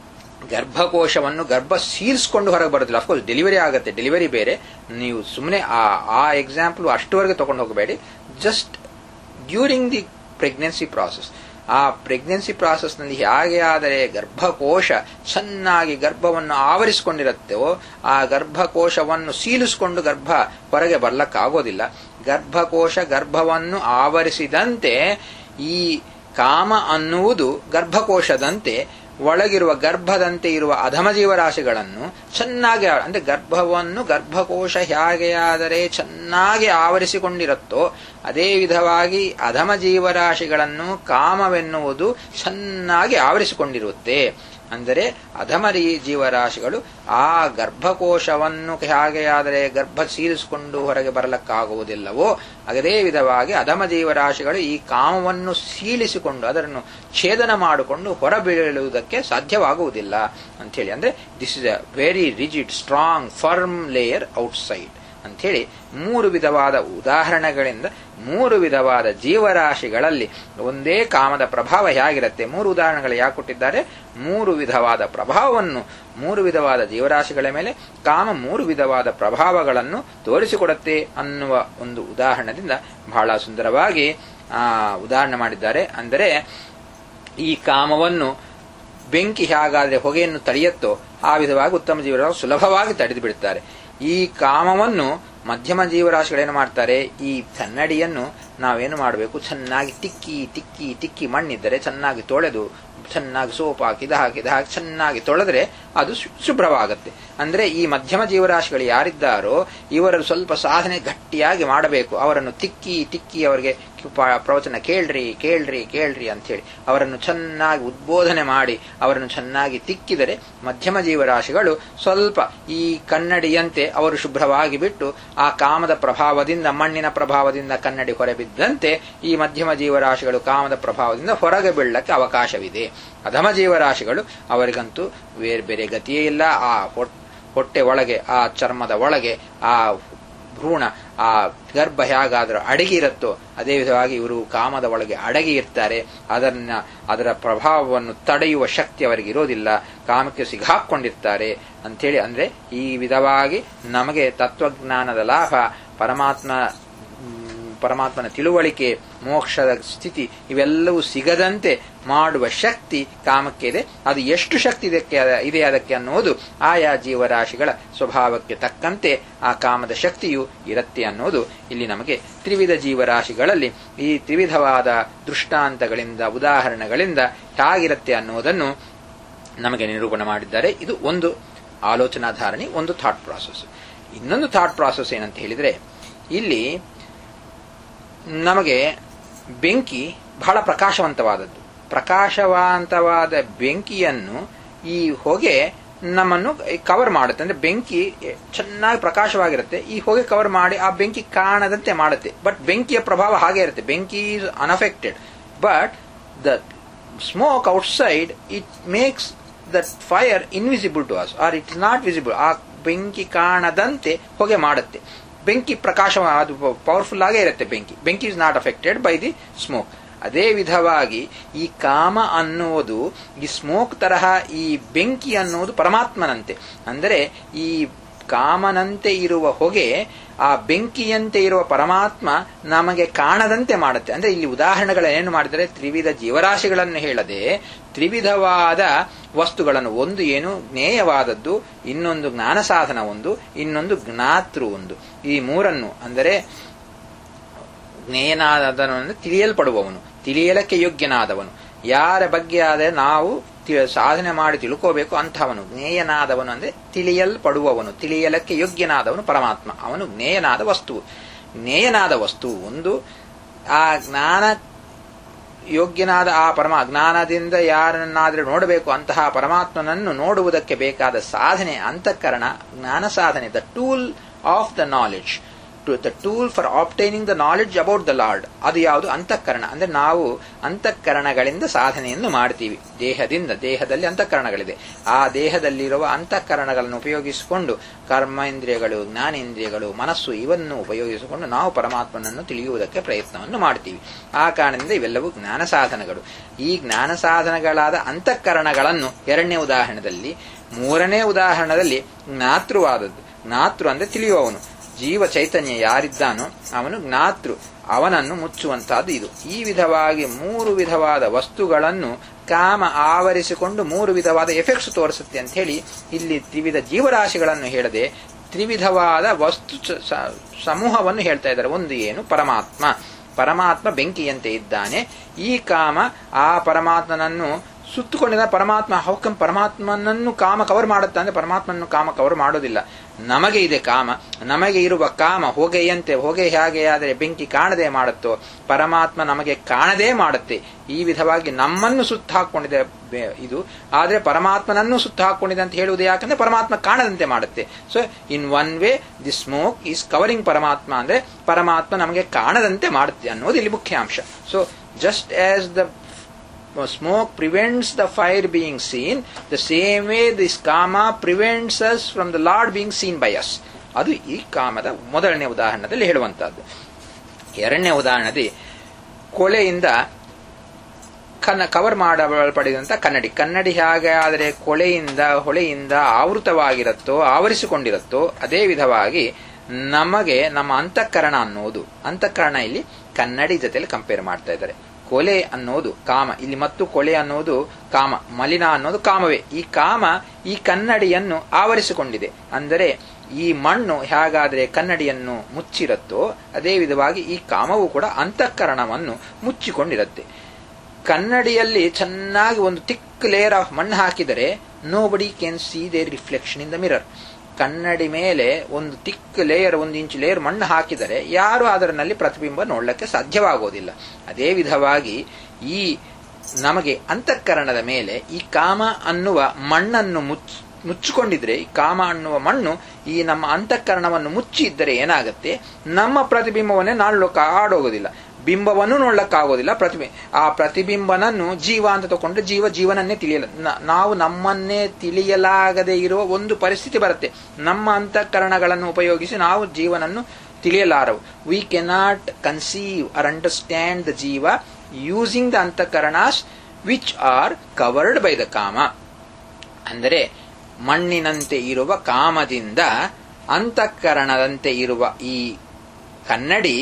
ಗರ್ಭಕೋಶವನ್ನು ಗರ್ಭ ಸೀಲ್ಸ್ಕೊಂಡು ಹೊರಗೆ ಬರೋದಿಲ್ಲ ಅಫ್ಕೋರ್ಸ್ ಡೆಲಿವರಿ ಆಗುತ್ತೆ ಡೆಲಿವರಿ ಬೇರೆ ನೀವು ಸುಮ್ಮನೆ ಆ ಆ ಎಕ್ಸಾಂಪಲ್ ಅಷ್ಟುವರೆಗೆ ತಗೊಂಡು ಹೋಗಬೇಡಿ just during the pregnancy process ಆ ಪ್ರೆಗ್ನೆನ್ಸಿ ಪ್ರಾಸೆಸ್ನಲ್ಲಿ ಹೇಗೆ ಆದರೆ ಗರ್ಭಕೋಶ ಚೆನ್ನಾಗಿ ಗರ್ಭವನ್ನು ಆವರಿಸಿಕೊಂಡಿರುತ್ತೋ ಆ ಗರ್ಭಕೋಶವನ್ನು ಸೀಲಿಸಿಕೊಂಡು ಗರ್ಭ ಹೊರಗೆ ಬರ್ಲಕ್ಕಾಗೋದಿಲ್ಲ ಗರ್ಭಕೋಶ ಗರ್ಭವನ್ನು ಆವರಿಸಿದಂತೆ ಈ ಕಾಮ ಅನ್ನುವುದು ಗರ್ಭಕೋಶದಂತೆ ಒಳಗಿರುವ ಗರ್ಭದಂತೆ ಇರುವ ಅಧಮ ಜೀವರಾಶಿಗಳನ್ನು ಚೆನ್ನಾಗಿ ಅಂದ್ರೆ ಗರ್ಭವನ್ನು ಗರ್ಭಕೋಶ ಹೇಗೆ ಆದರೆ ಚೆನ್ನಾಗಿ ಆವರಿಸಿಕೊಂಡಿರುತ್ತೋ ಅದೇ ವಿಧವಾಗಿ ಅಧಮ ಜೀವರಾಶಿಗಳನ್ನು ಕಾಮವೆನ್ನುವುದು ಚೆನ್ನಾಗಿ ಆವರಿಸಿಕೊಂಡಿರುತ್ತೆ ಅಂದರೆ ಅಧಮರಿ ಜೀವರಾಶಿಗಳು ಆ ಗರ್ಭಕೋಶವನ್ನು ಹೇಗೆ ಆದರೆ ಗರ್ಭ ಸೀರಿಸಿಕೊಂಡು ಹೊರಗೆ ಬರಲಕ್ಕಾಗುವುದಿಲ್ಲವೋ ಅದೇ ವಿಧವಾಗಿ ಅಧಮ ಜೀವರಾಶಿಗಳು ಈ ಕಾಮವನ್ನು ಸೀಳಿಸಿಕೊಂಡು ಅದನ್ನು ಛೇದನ ಮಾಡಿಕೊಂಡು ಹೊರಬೀಳುವುದಕ್ಕೆ ಸಾಧ್ಯವಾಗುವುದಿಲ್ಲ ಅಂಥೇಳಿ ಅಂದ್ರೆ this is a very rigid strong firm layer outside ಅಂಥೇಳಿ ಮೂರು ವಿಧವಾದ ಉದಾಹರಣೆಗಳಿಂದ ಮೂರು ವಿಧವಾದ ಜೀವರಾಶಿಗಳಲ್ಲಿ ಒಂದೇ ಕಾಮದ ಪ್ರಭಾವ ಹೇಗಿರುತ್ತೆ ಮೂರು ಉದಾಹರಣೆಗಳು ಯಾಕೆ ಕೊಟ್ಟಿದ್ದಾರೆ ಮೂರು ವಿಧವಾದ ಪ್ರಭಾವವನ್ನು ಮೂರು ವಿಧವಾದ ಜೀವರಾಶಿಗಳ ಮೇಲೆ ಕಾಮ ಮೂರು ವಿಧವಾದ ಪ್ರಭಾವಗಳನ್ನು ತೋರಿಸಿಕೊಡುತ್ತೆ ಅನ್ನುವ ಒಂದು ಉದಾಹರಣೆಯಿಂದ ಬಹಳ ಸುಂದರವಾಗಿ ಆ ಉದಾಹರಣೆ ಮಾಡಿದ್ದಾರೆ ಅಂದರೆ ಈ ಕಾಮವನ್ನು ಬೆಂಕಿ ಹೇಗಾದರೆ ಹೊಗೆಯನ್ನು ತಡೆಯುತ್ತೋ ಆ ವಿಧವಾಗಿ ಉತ್ತಮ ಜೀವರಾಶಿ ಸುಲಭವಾಗಿ ತಡೆದು ಬಿಡುತ್ತಾರೆ ಈ ಕಾಮವನ್ನು ಮಧ್ಯಮ ಜೀವರಾಶಿಗಳೇನು ಮಾಡ್ತಾರೆ ಈ ಕನ್ನಡಿಯನ್ನು ನಾವೇನು ಮಾಡಬೇಕು ಚೆನ್ನಾಗಿ ತಿಕ್ಕಿ ತಿಕ್ಕಿ ತಿಕ್ಕಿ ಮಣ್ಣಿದ್ದರೆ ಚೆನ್ನಾಗಿ ತೊಳೆದು ಚೆನ್ನಾಗಿ ಸೋಪ್ ಹಾಕಿ ಇದು ಹಾಕಿ ಇದು ಹಾಕಿ ಚೆನ್ನಾಗಿ ತೊಳೆದ್ರೆ ಅದು ಶುಭ್ರವಾಗುತ್ತೆ ಅಂದ್ರೆ ಈ ಮಧ್ಯಮ ಜೀವರಾಶಿಗಳು ಯಾರಿದ್ದಾರೋ ಇವರ ಸ್ವಲ್ಪ ಸಾಧನೆ ಗಟ್ಟಿಯಾಗಿ ಮಾಡಬೇಕು ಅವರನ್ನು ತಿಕ್ಕಿ ತಿಕ್ಕಿ ಅವರಿಗೆ ಪ್ರವಚನ ಕೇಳ್ರಿ ಕೇಳ್ರಿ ಕೇಳ್ರಿ ಅಂತೇಳಿ ಅವರನ್ನು ಚೆನ್ನಾಗಿ ಉದ್ಬೋಧನೆ ಮಾಡಿ ಅವರನ್ನು ಚೆನ್ನಾಗಿ ತಿಕ್ಕಿದರೆ ಮಧ್ಯಮ ಜೀವರಾಶಿಗಳು ಸ್ವಲ್ಪ ಈ ಕನ್ನಡಿಯಂತೆ ಅವರು ಶುಭ್ರವಾಗಿ ಬಿಟ್ಟು ಆ ಕಾಮದ ಪ್ರಭಾವದಿಂದ ಮಣ್ಣಿನ ಪ್ರಭಾವದಿಂದ ಕನ್ನಡಿ ಹೊರಬಿದ್ದಂತೆ ಈ ಮಧ್ಯಮ ಜೀವರಾಶಿಗಳು ಕಾಮದ ಪ್ರಭಾವದಿಂದ ಹೊರಗೆ ಬೀಳಕ್ಕೆ ಅವಕಾಶವಿದೆ ಅಧಮ ಜೀವರಾಶಿಗಳು ಅವರಿಗಂತೂ ಬೇರೆ ಬೇರೆ ಗತಿಯೇ ಇಲ್ಲ ಆ ಹೊಟ್ಟೆ ಒಳಗೆ ಆ ಚರ್ಮದ ಒಳಗೆ ಆ ಭ್ರೂಣ ಆ ಗರ್ಭ ಹೇಗಾದರೂ ಅಡಗಿರುತ್ತೋ ಅದೇ ವಿಧವಾಗಿ ಇವರು ಕಾಮದ ಒಳಗೆ ಅಡಗಿ ಇರ್ತಾರೆ ಅದನ್ನ ಅದರ ಪ್ರಭಾವವನ್ನು ತಡೆಯುವ ಶಕ್ತಿ ಅವರಿಗೆ ಇರೋದಿಲ್ಲ ಕಾಮಕ್ಕೆ ಸಿಗಾಕೊಂಡಿರ್ತಾರೆ ಅಂಥೇಳಿ ಅಂದ್ರೆ ಈ ವಿಧವಾಗಿ ನಮಗೆ ತತ್ವಜ್ಞಾನದ ಲಾಭ ಪರಮಾತ್ಮ ಪರಮಾತ್ಮನ ತಿಳುವಳಿಕೆ ಮೋಕ್ಷದ ಸ್ಥಿತಿ ಇವೆಲ್ಲವೂ ಸಿಗದಂತೆ ಮಾಡುವ ಶಕ್ತಿ ಕಾಮಕ್ಕೆ ಇದೆ ಅದು ಎಷ್ಟು ಶಕ್ತಿ ಇದಕ್ಕೆ ಇದೆ ಅದಕ್ಕೆ ಅನ್ನುವುದು ಆಯಾ ಜೀವರಾಶಿಗಳ ಸ್ವಭಾವಕ್ಕೆ ತಕ್ಕಂತೆ ಆ ಕಾಮದ ಶಕ್ತಿಯು ಇರುತ್ತೆ ಅನ್ನೋದು ಇಲ್ಲಿ ನಮಗೆ ತ್ರಿವಿಧ ಜೀವರಾಶಿಗಳಲ್ಲಿ ಈ ತ್ರಿವಿಧವಾದ ದೃಷ್ಟಾಂತಗಳಿಂದ ಉದಾಹರಣೆಗಳಿಂದ ಹೇಗಿರುತ್ತೆ ಅನ್ನುವುದನ್ನು ನಮಗೆ ನಿರೂಪಣೆ ಮಾಡಿದ್ದಾರೆ ಇದು ಒಂದು ಆಲೋಚನಾ ಧಾರಣೆ ಒಂದು ಥಾಟ್ ಪ್ರಾಸೆಸ್ ಇನ್ನೊಂದು ಥಾಟ್ ಪ್ರಾಸೆಸ್ ಏನಂತ ಹೇಳಿದ್ರೆ ಇಲ್ಲಿ ನಮಗೆ ಬೆಂಕಿ ಬಹಳ ಪ್ರಕಾಶವಂತವಾದದ್ದು ಪ್ರಕಾಶವಂತವಾದ ಬೆಂಕಿಯನ್ನು ಈ ಹೊಗೆ ನಮ್ಮನ್ನು ಕವರ್ ಮಾಡುತ್ತೆ ಅಂದ್ರೆ ಬೆಂಕಿ ಚೆನ್ನಾಗಿ ಪ್ರಕಾಶವಾಗಿರುತ್ತೆ ಈ ಹೊಗೆ ಕವರ್ ಮಾಡಿ ಆ ಬೆಂಕಿ ಕಾಣದಂತೆ ಮಾಡುತ್ತೆ ಬಟ್ ಬೆಂಕಿಯ ಪ್ರಭಾವ ಹಾಗೆ ಇರುತ್ತೆ ಬೆಂಕಿ is unaffected but the smoke outside it makes that fire invisible to us or it is not visible ಆ ಬೆಂಕಿ ಕಾಣದಂತೆ ಹೊಗೆ ಮಾಡುತ್ತೆ ಬೆಂಕಿ ಪ್ರಕಾಶ ಅದು ಪವರ್ಫುಲ್ ಆಗೇ ಇರುತ್ತೆ ಬೆಂಕಿ ಬೆಂಕಿ is not affected by the smoke ಅದೇ ವಿಧವಾಗಿ ಈ ಕಾಮ ಅನ್ನುವುದು ಈ ಸ್ಮೋಕ್ ತರಹ ಈ ಬೆಂಕಿ ಅನ್ನುವುದು ಪರಮಾತ್ಮನಂತೆ ಅಂದರೆ ಈ ಕಾಮನಂತೆ ಇರುವ ಹೊಗೆ ಆ ಬೆಂಕಿಯಂತೆ ಇರುವ ಪರಮಾತ್ಮ ನಮಗೆ ಕಾಣದಂತೆ ಮಾಡುತ್ತೆ ಅಂದ್ರೆ ಇಲ್ಲಿ ಉದಾಹರಣೆಗಳೇನು ಮಾಡಿದರೆ ತ್ರಿವಿಧ ಜೀವರಾಶಿಗಳನ್ನು ಹೇಳದೆ ತ್ರಿವಿಧವಾದ ವಸ್ತುಗಳನ್ನು ಒಂದು ಏನು ಜ್ಞೇಯವಾದದ್ದು ಇನ್ನೊಂದು ಜ್ಞಾನ ಸಾಧನ ಒಂದು ಇನ್ನೊಂದು ಜ್ಞಾತೃ ಒಂದು ಈ ಮೂರನ್ನು ಅಂದರೆ ಜ್ಞೇಯನಾದವನು ತಿಳಿಯಲ್ಪಡುವವನು ತಿಳಿಯಲಕ್ಕೆ ಯೋಗ್ಯನಾದವನು ಯಾರ ಬಗ್ಗೆ ಆದರೆ ನಾವು ತಿ- ಸಾಧನೆ ಮಾಡಿ ತಿಳ್ಕೋಬೇಕು ಅಂಥವನು ಜ್ಞೇಯನಾದವನು ಅಂದ್ರೆ ತಿಳಿಯಲ್ಪಡುವವನು ತಿಳಿಯಲಕ್ಕೆ ಯೋಗ್ಯನಾದವನು ಪರಮಾತ್ಮ ಅವನು ಜ್ಞೇಯನಾದ ವಸ್ತು ಜ್ಞೇಯನಾದ ವಸ್ತು ಒಂದು ಆ ಜ್ಞಾನ ಯೋಗ್ಯನಾದ ಆ ಪರಮ ಜ್ಞಾನದಿಂದ ಯಾರನ್ನಾದರೂ ನೋಡಬೇಕು ಅಂತಹ ಪರಮಾತ್ಮನನ್ನು ನೋಡುವುದಕ್ಕೆ ಬೇಕಾದ ಸಾಧನೆ ಅಂತಃಕರಣ ಜ್ಞಾನ ಸಾಧನೆ the tool of the knowledge to the tool for obtaining the knowledge about the lord ಅದು ಯಾವುದು ಅಂತಃಕರಣ ಅಂದ್ರೆ ನಾವು ಅಂತಃಕರಣಗಳಿಂದ ಸಾಧನೆಯನ್ನು ಮಾಡ್ತೀವಿ ದೇಹದಿಂದ ದೇಹದಲ್ಲಿ ಅಂತಃಕರಣಗಳಿದೆ ಆ ದೇಹದಲ್ಲಿರುವ ಅಂತಃಕರಣಗಳನ್ನು ಉಪಯೋಗಿಸಿಕೊಂಡು ಕರ್ಮೇಂದ್ರಿಯಗಳು ಜ್ಞಾನೇಂದ್ರಿಯಗಳು ಮನಸ್ಸು ಇವನ್ನು ಉಪಯೋಗಿಸಿಕೊಂಡು ನಾವು ಪರಮಾತ್ಮನನ್ನು ತಿಳಿಯುವುದಕ್ಕೆ ಪ್ರಯತ್ನವನ್ನು ಮಾಡ್ತೀವಿ ಆ ಕಾರಣದಿಂದ ಇವೆಲ್ಲವೂ ಜ್ಞಾನ ಸಾಧನಗಳು ಈ ಜ್ಞಾನ ಸಾಧನಗಳಾದ ಅಂತಃಕರಣಗಳನ್ನು ಎರಡನೇ ಉದಾಹರಣೆಯಲ್ಲಿ ಮೂರನೇ ಉದಾಹರಣೆಯಲ್ಲಿ ಜ್ಞಾತೃವಾದದ್ದು ಜ್ಞಾತೃ ಅಂದ್ರೆ ತಿಳಿಯುವವನು ಜೀವ ಚೈತನ್ಯ ಯಾರಿದ್ದಾನೋ ಅವನು ಜ್ಞಾತೃ ಅವನನ್ನು ಮುಚ್ಚುವಂತಹದ್ದು ಇದು ಈ ವಿಧವಾಗಿ ಮೂರು ವಿಧವಾದ ವಸ್ತುಗಳನ್ನು ಕಾಮ ಆವರಿಸಿಕೊಂಡು ಮೂರು ವಿಧವಾದ ಎಫೆಕ್ಟ್ಸ್ ತೋರಿಸುತ್ತೆ ಅಂತ ಹೇಳಿ ಇಲ್ಲಿ ತ್ರಿವಿಧ ಜೀವರಾಶಿಗಳನ್ನು ಹೇಳದೆ ತ್ರಿವಿಧವಾದ ವಸ್ತು ಚ- ಸ- ಸಮೂಹವನ್ನು ಹೇಳ್ತಾ ಇದ್ದಾರೆ ಒಂದು ಏನು ಪರಮಾತ್ಮ ಪರಮಾತ್ಮ ಬೆಂಕಿಯಂತೆ ಇದ್ದಾನೆ ಈ ಕಾಮ ಆ ಪರಮಾತ್ಮನನ್ನು ಸುತ್ತುಕೊಂಡಿದ ಪರಮಾತ್ಮ ಹೌಕಂ ಪರಮಾತ್ಮನನ್ನು ಕಾಮ ಕವರ್ ಮಾಡುತ್ತಾ ಅಂದ್ರೆ ಪರಮಾತ್ಮನನ್ನು ಕಾಮ ಕವರ್ ಮಾಡೋದಿಲ್ಲ ನಮಗೆ ಇದೆ ಕಾಮ ನಮಗೆ ಇರುವ ಕಾಮ ಹೊಗೆಯಂತೆ ಹೊಗೆ ಹೇಗೆ ಆದರೆ ಬೆಂಕಿ ಕಾಣದೆ ಮಾಡುತ್ತೋ ಪರಮಾತ್ಮ ನಮಗೆ ಕಾಣದೇ ಮಾಡುತ್ತೆ ಈ ವಿಧವಾಗಿ ನಮ್ಮನ್ನು ಸುತ್ತ ಹಾಕೊಂಡಿದೆ ಬೆ- ಇದು ಆದರೆ ಪರಮಾತ್ಮನನ್ನು ಸುತ್ತ ಹಾಕೊಂಡಿದೆ ಅಂತ ಹೇಳುವುದು ಯಾಕಂದ್ರೆ ಪರಮಾತ್ಮ ಕಾಣದಂತೆ ಮಾಡುತ್ತೆ so in one way the smoke is covering ಪರಮಾತ್ಮ ಅಂದ್ರೆ ಪರಮಾತ್ಮ ನಮಗೆ ಕಾಣದಂತೆ ಮಾಡುತ್ತೆ ಅನ್ನೋದು ಇಲ್ಲಿ ಮುಖ್ಯಾಂಶ so just as the smoke prevents the fire being seen, the same way this kama prevents us from the Lord being seen by us. ಅದು ಈ ಕಾಮದ ಮೊದಲನೇ ಉದಾಹರಣೆಯಲ್ಲಿ ಹೇಳುವಂತಹದ್ದು ಎರಡನೇ ಉದಾಹರಣೆಯಲ್ಲಿ ಕೊಳೆಯಿಂದ ಕನ್ನ ಕವರ್ ಮಾಡಲ್ಪಡಿದಂತ ಕನ್ನಡಿ ಕನ್ನಡಿ ಹೇಗೆ ಆದರೆ ಕೊಳೆಯಿಂದ ಹೊಳೆಯಿಂದ ಆವೃತವಾಗಿರುತ್ತೋ ಆವರಿಸಿಕೊಂಡಿರುತ್ತೋ ಅದೇ ವಿಧವಾಗಿ ನಮಗೆ ನಮ್ಮ ಅಂತಃಕರಣ ಅನ್ನೋದು ಅಂತಃಕರಣ ಇಲ್ಲಿ ಕನ್ನಡಿ ಜೊತೆಲಿ ಕಂಪೇರ್ ಮಾಡ್ತಾ ಇದ್ದಾರೆ ಕೊಲೆ ಅನ್ನೋದು ಕಾಮ ಇಲ್ಲಿ ಮತ್ತು ಕೊಲೆ ಅನ್ನೋದು ಕಾಮ ಮಲಿನ ಅನ್ನೋದು ಕಾಮವೇ ಈ ಕಾಮ ಈ ಕನ್ನಡಿಯನ್ನು ಆವರಿಸಿಕೊಂಡಿದೆ ಅಂದರೆ ಈ ಮಣ್ಣು ಹೇಗಾದರೆ ಕನ್ನಡಿಯನ್ನು ಮುಚ್ಚಿರುತ್ತೋ ಅದೇ ವಿಧವಾಗಿ ಈ ಕಾಮವು ಕೂಡ ಅಂತಃಕರಣವನ್ನು ಮುಚ್ಚಿಕೊಂಡಿರುತ್ತೆ ಕನ್ನಡಿಯಲ್ಲಿ ಚೆನ್ನಾಗಿ ಒಂದು ತಿಕ್ ಲೇಯರ್ ಆಫ್ ಮಣ್ಣು ಹಾಕಿದರೆ nobody can see their reflection in the mirror ಕನ್ನಡಿ ಮೇಲೆ ಒಂದು ತಿಕ್ ಲೇಯರ್ ಒಂದು ಇಂಚು ಲೇಯರ್ ಮಣ್ಣು ಹಾಕಿದರೆ ಯಾರು ಅದರಲ್ಲಿ ಪ್ರತಿಬಿಂಬ ನೋಡಲಿಕ್ಕೆ ಸಾಧ್ಯವಾಗೋದಿಲ್ಲ ಅದೇ ವಿಧವಾಗಿ ಈ ನಮಗೆ ಅಂತಃಕರಣದ ಮೇಲೆ ಈ ಕಾಮ ಅನ್ನುವ ಮಣ್ಣನ್ನು ಮುಚ್ಚ ಮುಚ್ಚಿಕೊಂಡಿದ್ರೆ ಈ ಕಾಮ ಅನ್ನುವ ಮಣ್ಣು ಈ ನಮ್ಮ ಅಂತಃಕರಣವನ್ನು ಮುಚ್ಚಿ ಇದ್ದರೆ ಏನಾಗುತ್ತೆ ನಮ್ಮ ಪ್ರತಿಬಿಂಬವನ್ನೇ ನಾಳೋಕ ಆಡೋಗೋದಿಲ್ಲ ಬಿಂಬವನ್ನು ನೋಡ್ಲಕ್ಕಾಗೋದಿಲ್ಲ ಪ್ರತಿಬಿ ಆ ಪ್ರತಿಬಿಂಬನನ್ನು ಜೀವ ಅಂತ ತಗೊಂಡ್ರೆ ಜೀವ ಜೀವನನ್ನೇ ತಿಳಿಯಲ್ಲ ನ- ನಾವು ನಮ್ಮನ್ನೇ ತಿಳಿಯಲಾಗದೆ ಇರುವ ಒಂದು ಪರಿಸ್ಥಿತಿ ಬರುತ್ತೆ ನಮ್ಮ ಅಂತಃಕರಣಗಳನ್ನು ಉಪಯೋಗಿಸಿ ನಾವು ಜೀವನನ್ನು ತಿಳಿಯಲಾರವು we cannot conceive or understand the ಜೀವ ಯೂಸಿಂಗ್ ದ ಅಂತಃಕರಣಾಸ್ which are covered by the ಕಾಮ ಅಂದರೆ ಮಣ್ಣಿನಂತೆ ಇರುವ ಕಾಮದಿಂದ ಅಂತಃಕರಣದಂತೆ ಇರುವ ಈ ಕನ್ನಡಿ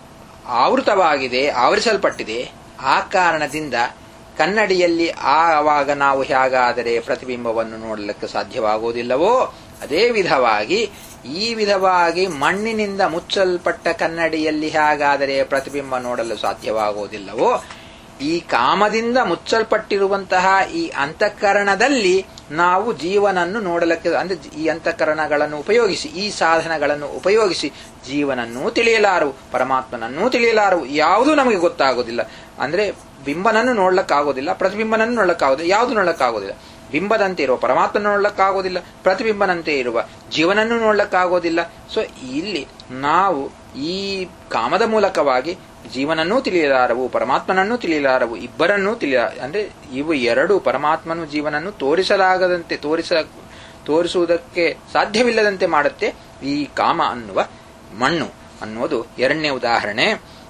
ಆವೃತವಾಗಿದೆ ಆವರಿಸಲ್ಪಟ್ಟಿದೆ ಆ ಕಾರಣದಿಂದ ಕನ್ನಡಿಯಲ್ಲಿ ಆವಾಗ ನಾವು ಹೇಗಾದರೆ ಪ್ರತಿಬಿಂಬವನ್ನು ನೋಡಲಿಕ್ಕೆ ಸಾಧ್ಯವಾಗುವುದಿಲ್ಲವೋ ಅದೇ ವಿಧವಾಗಿ ಈ ವಿಧವಾಗಿ ಮಣ್ಣಿನಿಂದ ಮುಚ್ಚಲ್ಪಟ್ಟ ಕನ್ನಡಿಯಲ್ಲಿ ಹೇಗಾದರೆ ಪ್ರತಿಬಿಂಬ ನೋಡಲು ಸಾಧ್ಯವಾಗುವುದಿಲ್ಲವೋ ಈ ಕಾಮದಿಂದ ಮುಚ್ಚಲ್ಪಟ್ಟಿರುವಂತಹ ಈ ಅಂತಃಕರಣದಲ್ಲಿ ನಾವು ಜೀವನನ್ನು ನೋಡಲಕ್ಕೆ ಅಂದ್ರೆ ಈ ಅಂತಃಕರಣಗಳನ್ನು ಉಪಯೋಗಿಸಿ ಈ ಸಾಧನಗಳನ್ನು ಉಪಯೋಗಿಸಿ ಜೀವನನ್ನೂ ತಿಳಿಯಲಾರವು ಪರಮಾತ್ಮನನ್ನೂ ತಿಳಿಯಲಾರವು ಯಾವುದೂ ನಮಗೆ ಗೊತ್ತಾಗೋದಿಲ್ಲ ಅಂದ್ರೆ ಬಿಂಬನನ್ನು ನೋಡ್ಲಕ್ಕಾಗೋದಿಲ್ಲ ಪ್ರತಿಬಿಂಬನನ್ನು ನೋಡ್ಲಕ್ಕಾಗೋದಿಲ್ಲ ಯಾವುದು ನೋಡ್ಲಕ್ಕಾಗೋದಿಲ್ಲ ಬಿಂಬದಂತೆ ಇರುವ ಪರಮಾತ್ಮನ ನೋಡ್ಲಕ್ಕಾಗೋದಿಲ್ಲ ಪ್ರತಿಬಿಂಬನಂತೆ ಇರುವ ಜೀವನನ್ನು ನೋಡ್ಲಕ್ಕಾಗೋದಿಲ್ಲ ಸೊ ಇಲ್ಲಿ ನಾವು ಈ ಕಾಮದ ಮೂಲಕವಾಗಿ ಜೀವನನ್ನೂ ತಿಳಿಯಲಾರವು ಪರಮಾತ್ಮನನ್ನೂ ತಿಳಿಯಲಾರವು ಇಬ್ಬರನ್ನೂ ತಿಳಿಯ ಅಂದ್ರೆ ಇವು ಎರಡು ಪರಮಾತ್ಮನು ಜೀವನನ್ನು ತೋರಿಸಲಾಗದಂತೆ ತೋರಿಸ ತೋರಿಸುವುದಕ್ಕೆ ಸಾಧ್ಯವಿಲ್ಲದಂತೆ ಮಾಡುತ್ತೆ ಈ ಕಾಮ ಅನ್ನುವ ಮಣ್ಣು ಅನ್ನೋದು ಎರಡನೇ ಉದಾಹರಣೆ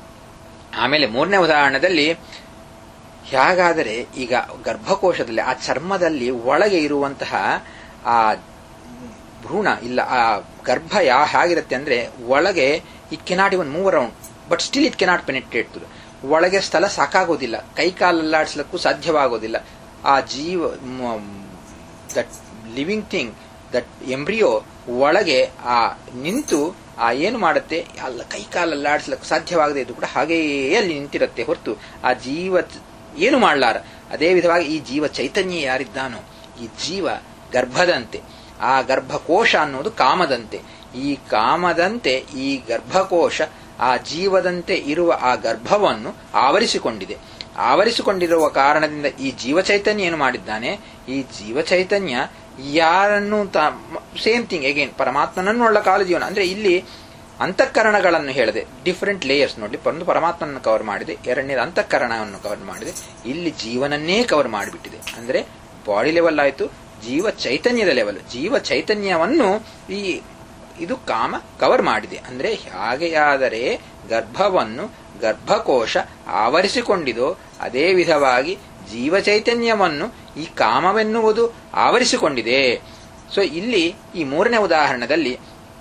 ಆಮೇಲೆ ಮೂರನೇ ಉದಾಹರಣೆಯಲ್ಲಿ ಹೇಗಾದರೆ ಈಗ ಗರ್ಭಕೋಶದಲ್ಲಿ ಆ ಚರ್ಮದಲ್ಲಿ ಒಳಗೆ ಇರುವಂತಹ ಆ ಭ್ರೂಣ ಇಲ್ಲ ಆ ಗರ್ಭ ಯಾ ಹೇಗಿರುತ್ತೆ ಅಂದ್ರೆ ಒಳಗೆ it cannot even move around but still it cannot penetrate ಒಳಗೆ ಸ್ಥಳ ಸಾಕಾಗೋದಿಲ್ಲ ಕೈ ಕಾಲಲ್ಲಾಡಿಸ್ಲಿಕ್ಕೂ ಸಾಧ್ಯವಾಗೋದಿಲ್ಲ ಆ ಜೀವ that living thing that embryo ಒಳಗೆ ಆ ನಿಂತು ಆ ಏನು ಮಾಡುತ್ತೆ ಅಲ್ಲ ಕೈ ಕಾಲಲ್ಲಾಡಿಸ್ಲಿಕ್ಕೆ ಸಾಧ್ಯವಾಗದೆ ಇದು ಕೂಡ ಹಾಗೆಯೇ ಅಲ್ಲಿ ನಿಂತಿರುತ್ತೆ ಹೊರತು ಆ ಜೀವ ಏನು ಮಾಡಲಾರ ಅದೇ ವಿಧವಾಗಿ ಈ ಜೀವ ಚೈತನ್ಯ ಯಾರಿದ್ದಾನೋ ಈ ಜೀವ ಗರ್ಭದಂತೆ ಆ ಗರ್ಭಕೋಶ ಅನ್ನೋದು ಕಾಮದಂತೆ ಈ ಕಾಮದಂತೆ ಈ ಗರ್ಭಕೋಶ ಆ ಜೀವದಂತೆ ಇರುವ ಆ ಗರ್ಭವನ್ನು ಆವರಿಸಿಕೊಂಡಿದೆ ಆವರಿಸಿಕೊಂಡಿರುವ ಕಾರಣದಿಂದ ಈ ಜೀವ ಚೈತನ್ಯ ಏನು ಮಾಡಿದ್ದಾನೆ ಈ ಜೀವ ಚೈತನ್ಯ ಯಾರನ್ನು ಸೇಮ್ ಥಿಂಗ್ ಅಗೇನ್ ಪರಮಾತ್ಮನನ್ನು ಒಳ್ಳ ಕಾಲ ಜೀವನ ಅಂದ್ರೆ ಇಲ್ಲಿ ಅಂತಃಕರಣಗಳನ್ನು ಹೇಳಿದೆ ಡಿಫರೆಂಟ್ ಲೇಯರ್ಸ್ ನೋಡಿ ಒಂದು ಪರಮಾತ್ಮನನ್ನು ಕವರ್ ಮಾಡಿದೆ ಎರಡನೇದು ಅಂತಃಕರಣವನ್ನು ಕವರ್ ಮಾಡಿದೆ ಇಲ್ಲಿ ಜೀವನನ್ನೇ ಕವರ್ ಮಾಡಿಬಿಟ್ಟಿದೆ ಅಂದ್ರೆ ಬಾಡಿ ಲೆವೆಲ್ ಆಯಿತು ಜೀವ ಚೈತನ್ಯದ ಲೆವೆಲ್ ಜೀವ ಚೈತನ್ಯವನ್ನು ಈ ಇದು ಕಾಮ ಕವರ್ ಮಾಡಿದೆ ಅಂದ್ರೆ ಹಾಗೆಯಾದರೆ ಗರ್ಭವನ್ನು ಗರ್ಭಕೋಶ ಆವರಿಸಿಕೊಂಡಿದೋ ಅದೇ ವಿಧವಾಗಿ ಜೀವ ಚೈತನ್ಯವನ್ನು ಈ ಕಾಮವೆನ್ನುವುದು ಆವರಿಸಿಕೊಂಡಿದೆ ಸೊ ಇಲ್ಲಿ ಈ ಮೂರನೇ ಉದಾಹರಣೆಯಲ್ಲಿ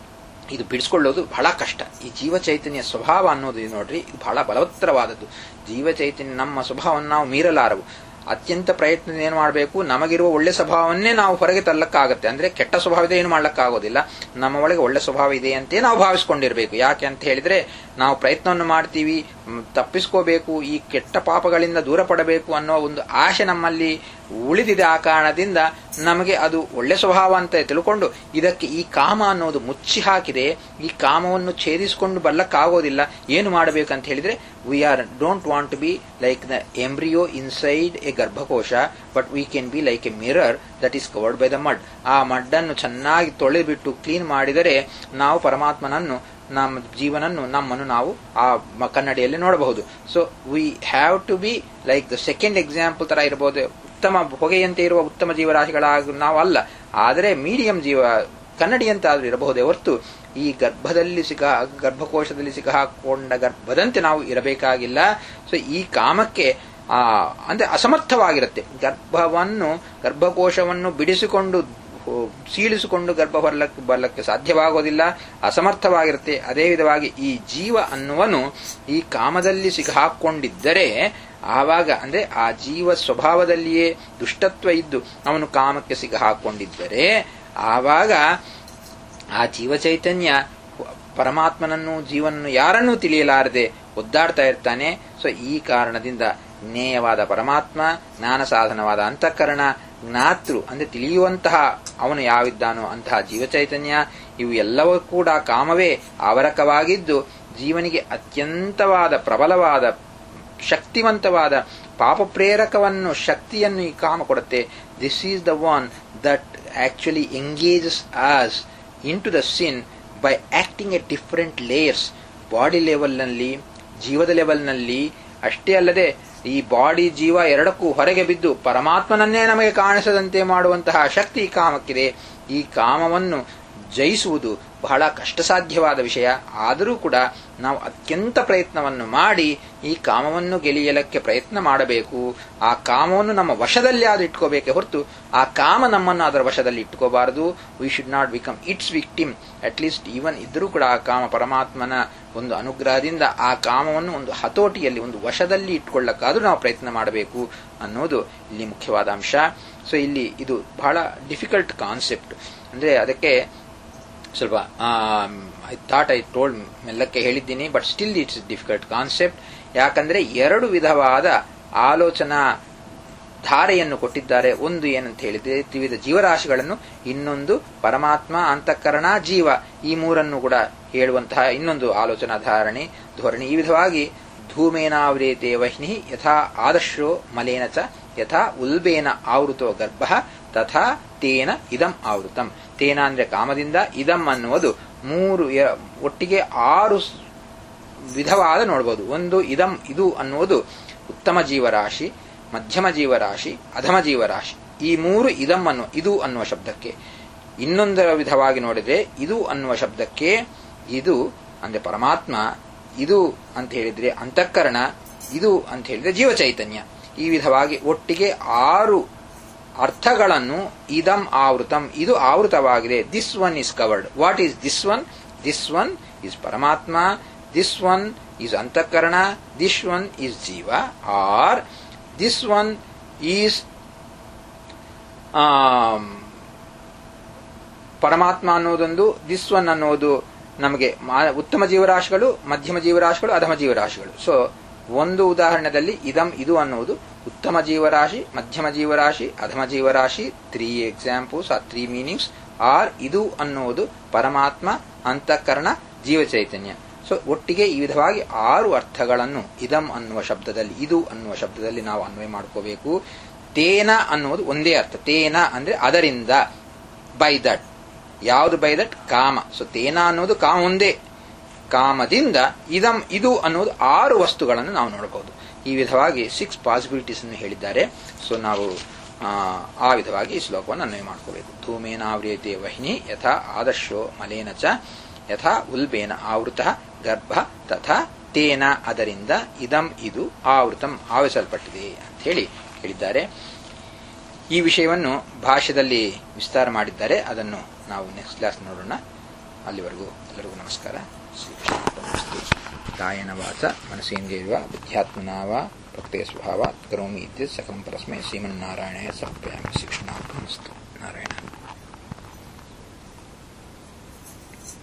ಇದು ಬಿಡಿಸ್ಕೊಳ್ಳೋದು ಬಹಳ ಕಷ್ಟ ಈ ಜೀವ ಚೈತನ್ಯ ಸ್ವಭಾವ ಅನ್ನೋದು ಇದು ನೋಡ್ರಿ ಇದು ಬಹಳ ಬಲವತ್ತರವಾದದ್ದು ಜೀವ ಚೈತನ್ಯ ನಮ್ಮ ಸ್ವಭಾವವನ್ನು ನಾವು ಮೀರಲಾರವು ಅತ್ಯಂತ ಪ್ರಯತ್ನ ಏನು ಮಾಡಬೇಕು ನಮಗಿರುವ ಒಳ್ಳೆ ಸ್ವಭಾವವನ್ನೇ ನಾವು ಹೊರಗೆ ತಳ್ಳಕ್ಕಾಗತ್ತೆ ಅಂದ್ರೆ ಕೆಟ್ಟ ಸ್ವಭಾವ ಇದೆ ಏನು ಮಾಡ್ಲಕ್ಕಾಗೋದಿಲ್ಲ ನಮ್ಮ ಒಳಗೆ ಒಳ್ಳೆ ಸ್ವಭಾವ ಇದೆ ಅಂತೇ ನಾವು ಭಾವಿಸ್ಕೊಂಡಿರ್ಬೇಕು ಯಾಕೆ ಅಂತ ಹೇಳಿದ್ರೆ ನಾವು ಪ್ರಯತ್ನವನ್ನು ಮಾಡ್ತೀವಿ ತಪ್ಪಿಸ್ಕೋಬೇಕು ಈ ಕೆಟ್ಟ ಪಾಪಗಳಿಂದ ದೂರ ಪಡಬೇಕು ಅನ್ನೋ ಒಂದು ಆಶೆ ನಮ್ಮಲ್ಲಿ ಉಳಿದಿದೆ ಆ ಕಾರಣದಿಂದ ನಮಗೆ ಅದು ಒಳ್ಳೆ ಸ್ವಭಾವ ಅಂತ ತಿಳ್ಕೊಂಡು ಇದಕ್ಕೆ ಈ ಕಾಮ ಅನ್ನೋದು ಮುಚ್ಚಿ ಹಾಕಿದೆ ಈ ಕಾಮವನ್ನು ಛೇದಿಸಿಕೊಂಡು ಬರ್ಲಕ್ಕಾಗೋದಿಲ್ಲ ಏನು ಮಾಡಬೇಕಂತ ಹೇಳಿದ್ರೆ we are don't want to be like the embryo inside a ಗರ್ಭಕೋಶ but we can be like a mirror that is covered by the mud ಆ ಮಡ್ಡನ್ನು ಚೆನ್ನಾಗಿ ತೊಳೆಬಿಟ್ಟು ಕ್ಲೀನ್ ಮಾಡಿದರೆ ನಾವು ಪರಮಾತ್ಮನನ್ನು ನಮ್ಮ ಜೀವನನ್ನು ನಮ್ಮನ್ನು ನಾವು ಆ ಕನ್ನಡಿಯಲ್ಲಿ ನೋಡಬಹುದು so we have to be like the second example ತರ ಇರಬಹುದು ಉತ್ತಮ ಹೊಗೆಯಂತೆ ಇರುವ ಉತ್ತಮ ಜೀವರಾಶಿಗಳಾಗ ನಾವು ಅಲ್ಲ ಆದರೆ ಮೀಡಿಯಂ ಜೀವ ಕನ್ನಡಿಯಂತೆ ಆದ್ರೂ ಇರಬಹುದೇ ಹೊರತು ಈ ಗರ್ಭದಲ್ಲಿ ಸಿಕ್ಕ ಗರ್ಭಕೋಶದಲ್ಲಿ ಸಿಕ್ಕಾಕೊಂಡ ಗರ್ಭದಂತೆ ನಾವು ಇರಬೇಕಾಗಿಲ್ಲ ಸೊ ಈ ಕಾಮಕ್ಕೆ ಆ ಅಂದ್ರೆ ಅಸಮರ್ಥವಾಗಿರುತ್ತೆ ಗರ್ಭವನ್ನು ಗರ್ಭಕೋಶವನ್ನು ಬಿಡಿಸಿಕೊಂಡು ಸೀಳಿಸಿಕೊಂಡು ಗರ್ಭ ಬರ್ಲಕ್ಕೆ ಬರ್ಲಕ್ಕೆ ಸಾಧ್ಯವಾಗೋದಿಲ್ಲ ಅಸಮರ್ಥವಾಗಿರುತ್ತೆ ಅದೇ ವಿಧವಾಗಿ ಈ ಜೀವ ಅನ್ನುವನು ಈ ಕಾಮದಲ್ಲಿ ಸಿಕ್ಕಾಕೊಂಡಿದ್ದರೆ ಆವಾಗ ಅಂದ್ರೆ ಆ ಜೀವ ಸ್ವಭಾವದಲ್ಲಿಯೇ ದುಷ್ಟತ್ವ ಇದ್ದು ಅವನು ಕಾಮಕ್ಕೆ ಸಿಗಹಾಕೊಂಡಿದ್ದರೆ ಆವಾಗ ಆ ಜೀವ ಚೈತನ್ಯ ಪರಮಾತ್ಮನನ್ನು ಜೀವನನ್ನು ಯಾರನ್ನೂ ತಿಳಿಯಲಾರದೆ ಒದ್ದಾಡ್ತಾ ಇರ್ತಾನೆ ಸೊ ಈ ಕಾರಣದಿಂದ ಜ್ಞೇಯವಾದ ಪರಮಾತ್ಮ ಜ್ಞಾನ ಸಾಧನವಾದ ಅಂತಃಕರಣ ಜ್ಞಾತೃ ಅಂದ್ರೆ ತಿಳಿಯುವಂತಹ ಅವನು ಯಾವಿದ್ದಾನೋ ಅಂತಹ ಜೀವಚೈತನ್ಯ ಇವು ಎಲ್ಲವೂ ಕೂಡ ಕಾಮವೇ ಆವರಕವಾಗಿದ್ದು ಜೀವನಿಗೆ ಅತ್ಯಂತವಾದ ಪ್ರಬಲವಾದ ಶಕ್ತಿವಂತವಾದ ಪಾಪ ಪ್ರೇರಕವನ್ನು ಶಕ್ತಿಯನ್ನು ಈ ಕಾಮ ಕೊಡುತ್ತೆ this is the one that actually engages us into the sin by acting at different layers body ಲೆವೆಲ್ನಲ್ಲಿ ಜೀವದ ಲೆವೆಲ್ನಲ್ಲಿ ಅಷ್ಟೇ ಅಲ್ಲದೆ ಈ ಬಾಡಿ ಜೀವ ಎರಡಕ್ಕೂ ಹೊರಗೆ ಬಿದ್ದು ಪರಮಾತ್ಮನನ್ನೇ ನಮಗೆ ಕಾಣಿಸದಂತೆ ಮಾಡುವಂತಹ ಶಕ್ತಿ ಈ ಕಾಮಕ್ಕಿದೆ ಈ ಕಾಮವನ್ನು ಜಯಿಸುವುದು ಬಹಳ ಕಷ್ಟಸಾಧ್ಯವಾದ ವಿಷಯ ಆದರೂ ಕೂಡ ನಾವು ಅತ್ಯಂತ ಪ್ರಯತ್ನವನ್ನು ಮಾಡಿ ಈ ಕಾಮವನ್ನು ಗೆಲಿಯಲಕ್ಕೆ ಪ್ರಯತ್ನ ಮಾಡಬೇಕು ಆ ಕಾಮವನ್ನು ನಮ್ಮ ವಶದಲ್ಲಿ ಆದ್ರೂ ಇಟ್ಕೋಬೇಕೆ ಹೊರತು ಆ ಕಾಮ ನಮ್ಮನ್ನು ಅದರ ವಶದಲ್ಲಿ ಇಟ್ಕೋಬಾರದು we should not become its victim at least even ಇದ್ರೂ ಕೂಡ ಆ ಕಾಮ ಪರಮಾತ್ಮನ ಒಂದು ಅನುಗ್ರಹದಿಂದ ಆ ಕಾಮವನ್ನು ಒಂದು ಹತೋಟಿಯಲ್ಲಿ ಒಂದು ವಶದಲ್ಲಿ ಇಟ್ಕೊಳ್ಳಕ್ಕಾದ್ರೂ ನಾವು ಪ್ರಯತ್ನ ಮಾಡಬೇಕು ಅನ್ನೋದು ಇಲ್ಲಿ ಮುಖ್ಯವಾದ ಅಂಶ ಸೊ ಇಲ್ಲಿ ಇದು ಬಹಳ ಡಿಫಿಕಲ್ಟ್ ಕಾನ್ಸೆಪ್ಟ್ ಅಂದ್ರೆ ಅದಕ್ಕೆ ಸ್ವಲ್ಪ ಐ ಥಾಟ್ ಐ ಟೋಲ್ಡ್ ಮೆಲ್ಲಕ್ಕೆ ಹೇಳಿದ್ದೀನಿ but still it's difficult concept ಯಾಕಂದ್ರೆ ಎರಡು ವಿಧವಾದ ಆಲೋಚನಾ ಧಾರೆಯನ್ನು ಕೊಟ್ಟಿದ್ದಾರೆ ಒಂದು ಏನಂತ ಹೇಳಿದ್ರೆ ತ್ರಿವಿಧ ಜೀವರಾಶಿಗಳನ್ನು ಇನ್ನೊಂದು ಪರಮಾತ್ಮ ಅಂತಃಕರಣ ಜೀವ ಈ ಮೂರನ್ನು ಕೂಡ ಹೇಳುವಂತಹ ಇನ್ನೊಂದು ಆಲೋಚನಾ ಧಾರಣೆ ಧೋರಣೆ ಈ ವಿಧವಾಗಿ ಧೂಮೇನಾವ್ರೇತೆ ವಹ್ನಿ ಯಥಾ ಆದರ್ಶೋ ಮಲೇನ ಚ ಯಥಾ ಉಲ್ಬೇನ ಆವೃತೋ ಗರ್ಭ ತಥಾ ತೇನ ಇದಂ ಆವೃತಂ ತೇನ ಅಂದ್ರೆ ಕಾಮದಿಂದ ಇದಂ ಅನ್ನುವುದು ಮೂರು ಒಟ್ಟಿಗೆ ಆರು ವಿಧವಾದ ನೋಡಬಹುದು ಒಂದು ಇದಂ ಇದು ಅನ್ನುವುದು ಉತ್ತಮ ಜೀವರಾಶಿ ಮಧ್ಯಮ ಜೀವರಾಶಿ ಅಧಮ ಜೀವರಾಶಿ ಈ ಮೂರು ಇದಂ ಅನ್ನುವ ಇದು ಅನ್ನುವ ಶಬ್ದಕ್ಕೆ ಇನ್ನೊಂದರ ವಿಧವಾಗಿ ನೋಡಿದ್ರೆ ಇದು ಅನ್ನುವ ಶಬ್ದಕ್ಕೆ ಇದು ಅಂದ್ರೆ ಪರಮಾತ್ಮ ಇದು ಅಂತ ಹೇಳಿದ್ರೆ ಅಂತಃಕರಣ ಇದು ಅಂತ ಹೇಳಿದ್ರೆ ಜೀವಚೈತನ್ಯ ಈ ವಿಧವಾಗಿ ಒಟ್ಟಿಗೆ ಆರು ಅರ್ಥಗಳನ್ನು ಇದಂ ಆವೃತಂ ಇದು ಆವೃತವಾಗಿದೆ this one is covered what is this one this one is ಪರಮಾತ್ಮ ದಿಸ್ ಒನ್ ಈಸ್ ಅಂತಃಕರಣ ದಿಸ್ ಒನ್ ಈಸ್ ಜೀವ ಆರ್ ದಿಸ್ ಒನ್ ಈಸ್ ಪರಮಾತ್ಮ ಅನ್ನೋದೊಂದು ದಿಸ್ ಒನ್ ಅನ್ನೋದು ನಮಗೆ ಉತ್ತಮ ಜೀವರಾಶಿಗಳು ಮಧ್ಯಮ ಜೀವರಾಶಿಗಳು ಅಧಮ ಜೀವರಾಶಿಗಳು ಸೊ ಒಂದು ಉದಾಹರಣೆಯಲ್ಲಿ ಇದಂ ಇದು ಅನ್ನುವುದು ಉತ್ತಮ ಜೀವರಾಶಿ ಮಧ್ಯಮ ಜೀವರಾಶಿ ಅಧಮ ಜೀವರಾಶಿ three examples or three meanings or ಇದು ಅನ್ನುವುದು ಪರಮಾತ್ಮ ಅಂತಃಕರಣ ಜೀವ ಚೈತನ್ಯ ಸೊ ಒಟ್ಟಿಗೆ ಈ ವಿಧವಾಗಿ ಆರು ಅರ್ಥಗಳನ್ನು ಇದಂ ಅನ್ನುವ ಶಬ್ದದಲ್ಲಿ ಇದು ಅನ್ನುವ ಶಬ್ದದಲ್ಲಿ ನಾವು ಅನ್ವಯ ಮಾಡ್ಕೋಬೇಕು ತೇನ ಅನ್ನುವುದು ಒಂದೇ ಅರ್ಥ ತೇನ ಅಂದ್ರೆ ಅದರಿಂದ ಬೈ ದಟ್ ಯಾವುದು ಬೈ ದಟ್ ಕಾಮ ಸೊ ತೇನ ಅನ್ನೋದು ಕಾಮ ಒಂದೇ ಕಾಮದಿಂದ ಇದಂ ಇದು ಅನ್ನೋದು ಆರು ವಸ್ತುಗಳನ್ನು ನಾವು ನೋಡಬಹುದು ಈ ವಿಧವಾಗಿ ಸಿಕ್ಸ್ ಪಾಸಿಬಿಲಿಟೀಸ್ ಅನ್ನು ಹೇಳಿದ್ದಾರೆ ಸೊ ನಾವು ಆ ವಿಧವಾಗಿ ಈ ಶ್ಲೋಕವನ್ನು ಅನ್ವಯ ಮಾಡ್ಕೋಬೇಕು ಧೂಮೇನಾವ್ರಿಯತೆ ವಹಿನಿ ಯಥಾ ಆದರ್ಶೋ ಮಲೇನ ಚ ಯಥಾ ಉಲ್ಬೇನ ಆವೃತ ಗರ್ಭ ತಥಾ ತೇನ ಅದರಿಂದ ಇದಂ ಇದು ಆವೃತಂ ಆವರಿಸಲ್ಪಟ್ಟಿದೆ ಅಂತ ಹೇಳಿ ಹೇಳಿದ್ದಾರೆ ಈ ವಿಷಯವನ್ನು ಭಾಷ್ಯದಲ್ಲಿ ವಿಸ್ತಾರ ಮಾಡಿದ್ದಾರೆ ಅದನ್ನು ನಾವು ನೆಕ್ಸ್ಟ್ ಕ್ಲಾಸ್ ನೋಡೋಣ ಅಲ್ಲಿವರೆಗೂ ಎಲ್ಲರಿಗೂ ನಮಸ್ಕಾರ ಶ್ರೀಕೃಷ್ಣ ಕಾಯನ ವಾಚ ಮನಸೇಂದ್ರಿಯವ ಬುದ್ಧ್ಯಾತ್ಮನಾ ವಾ ಭಕ್ತಿಯ ಸ್ವಭಾವ ಕರೋಮಿ ಇತ್ಯ ಸಕಲಂ ಪರಸ್ಮೈ ಶ್ರೀಮನ್ನಾರಾಯಣ ಸಮರ್ಪಯಾಮಿ ಶ್ರೀಕೃಷ್ಣ ನಾರಾಯಣ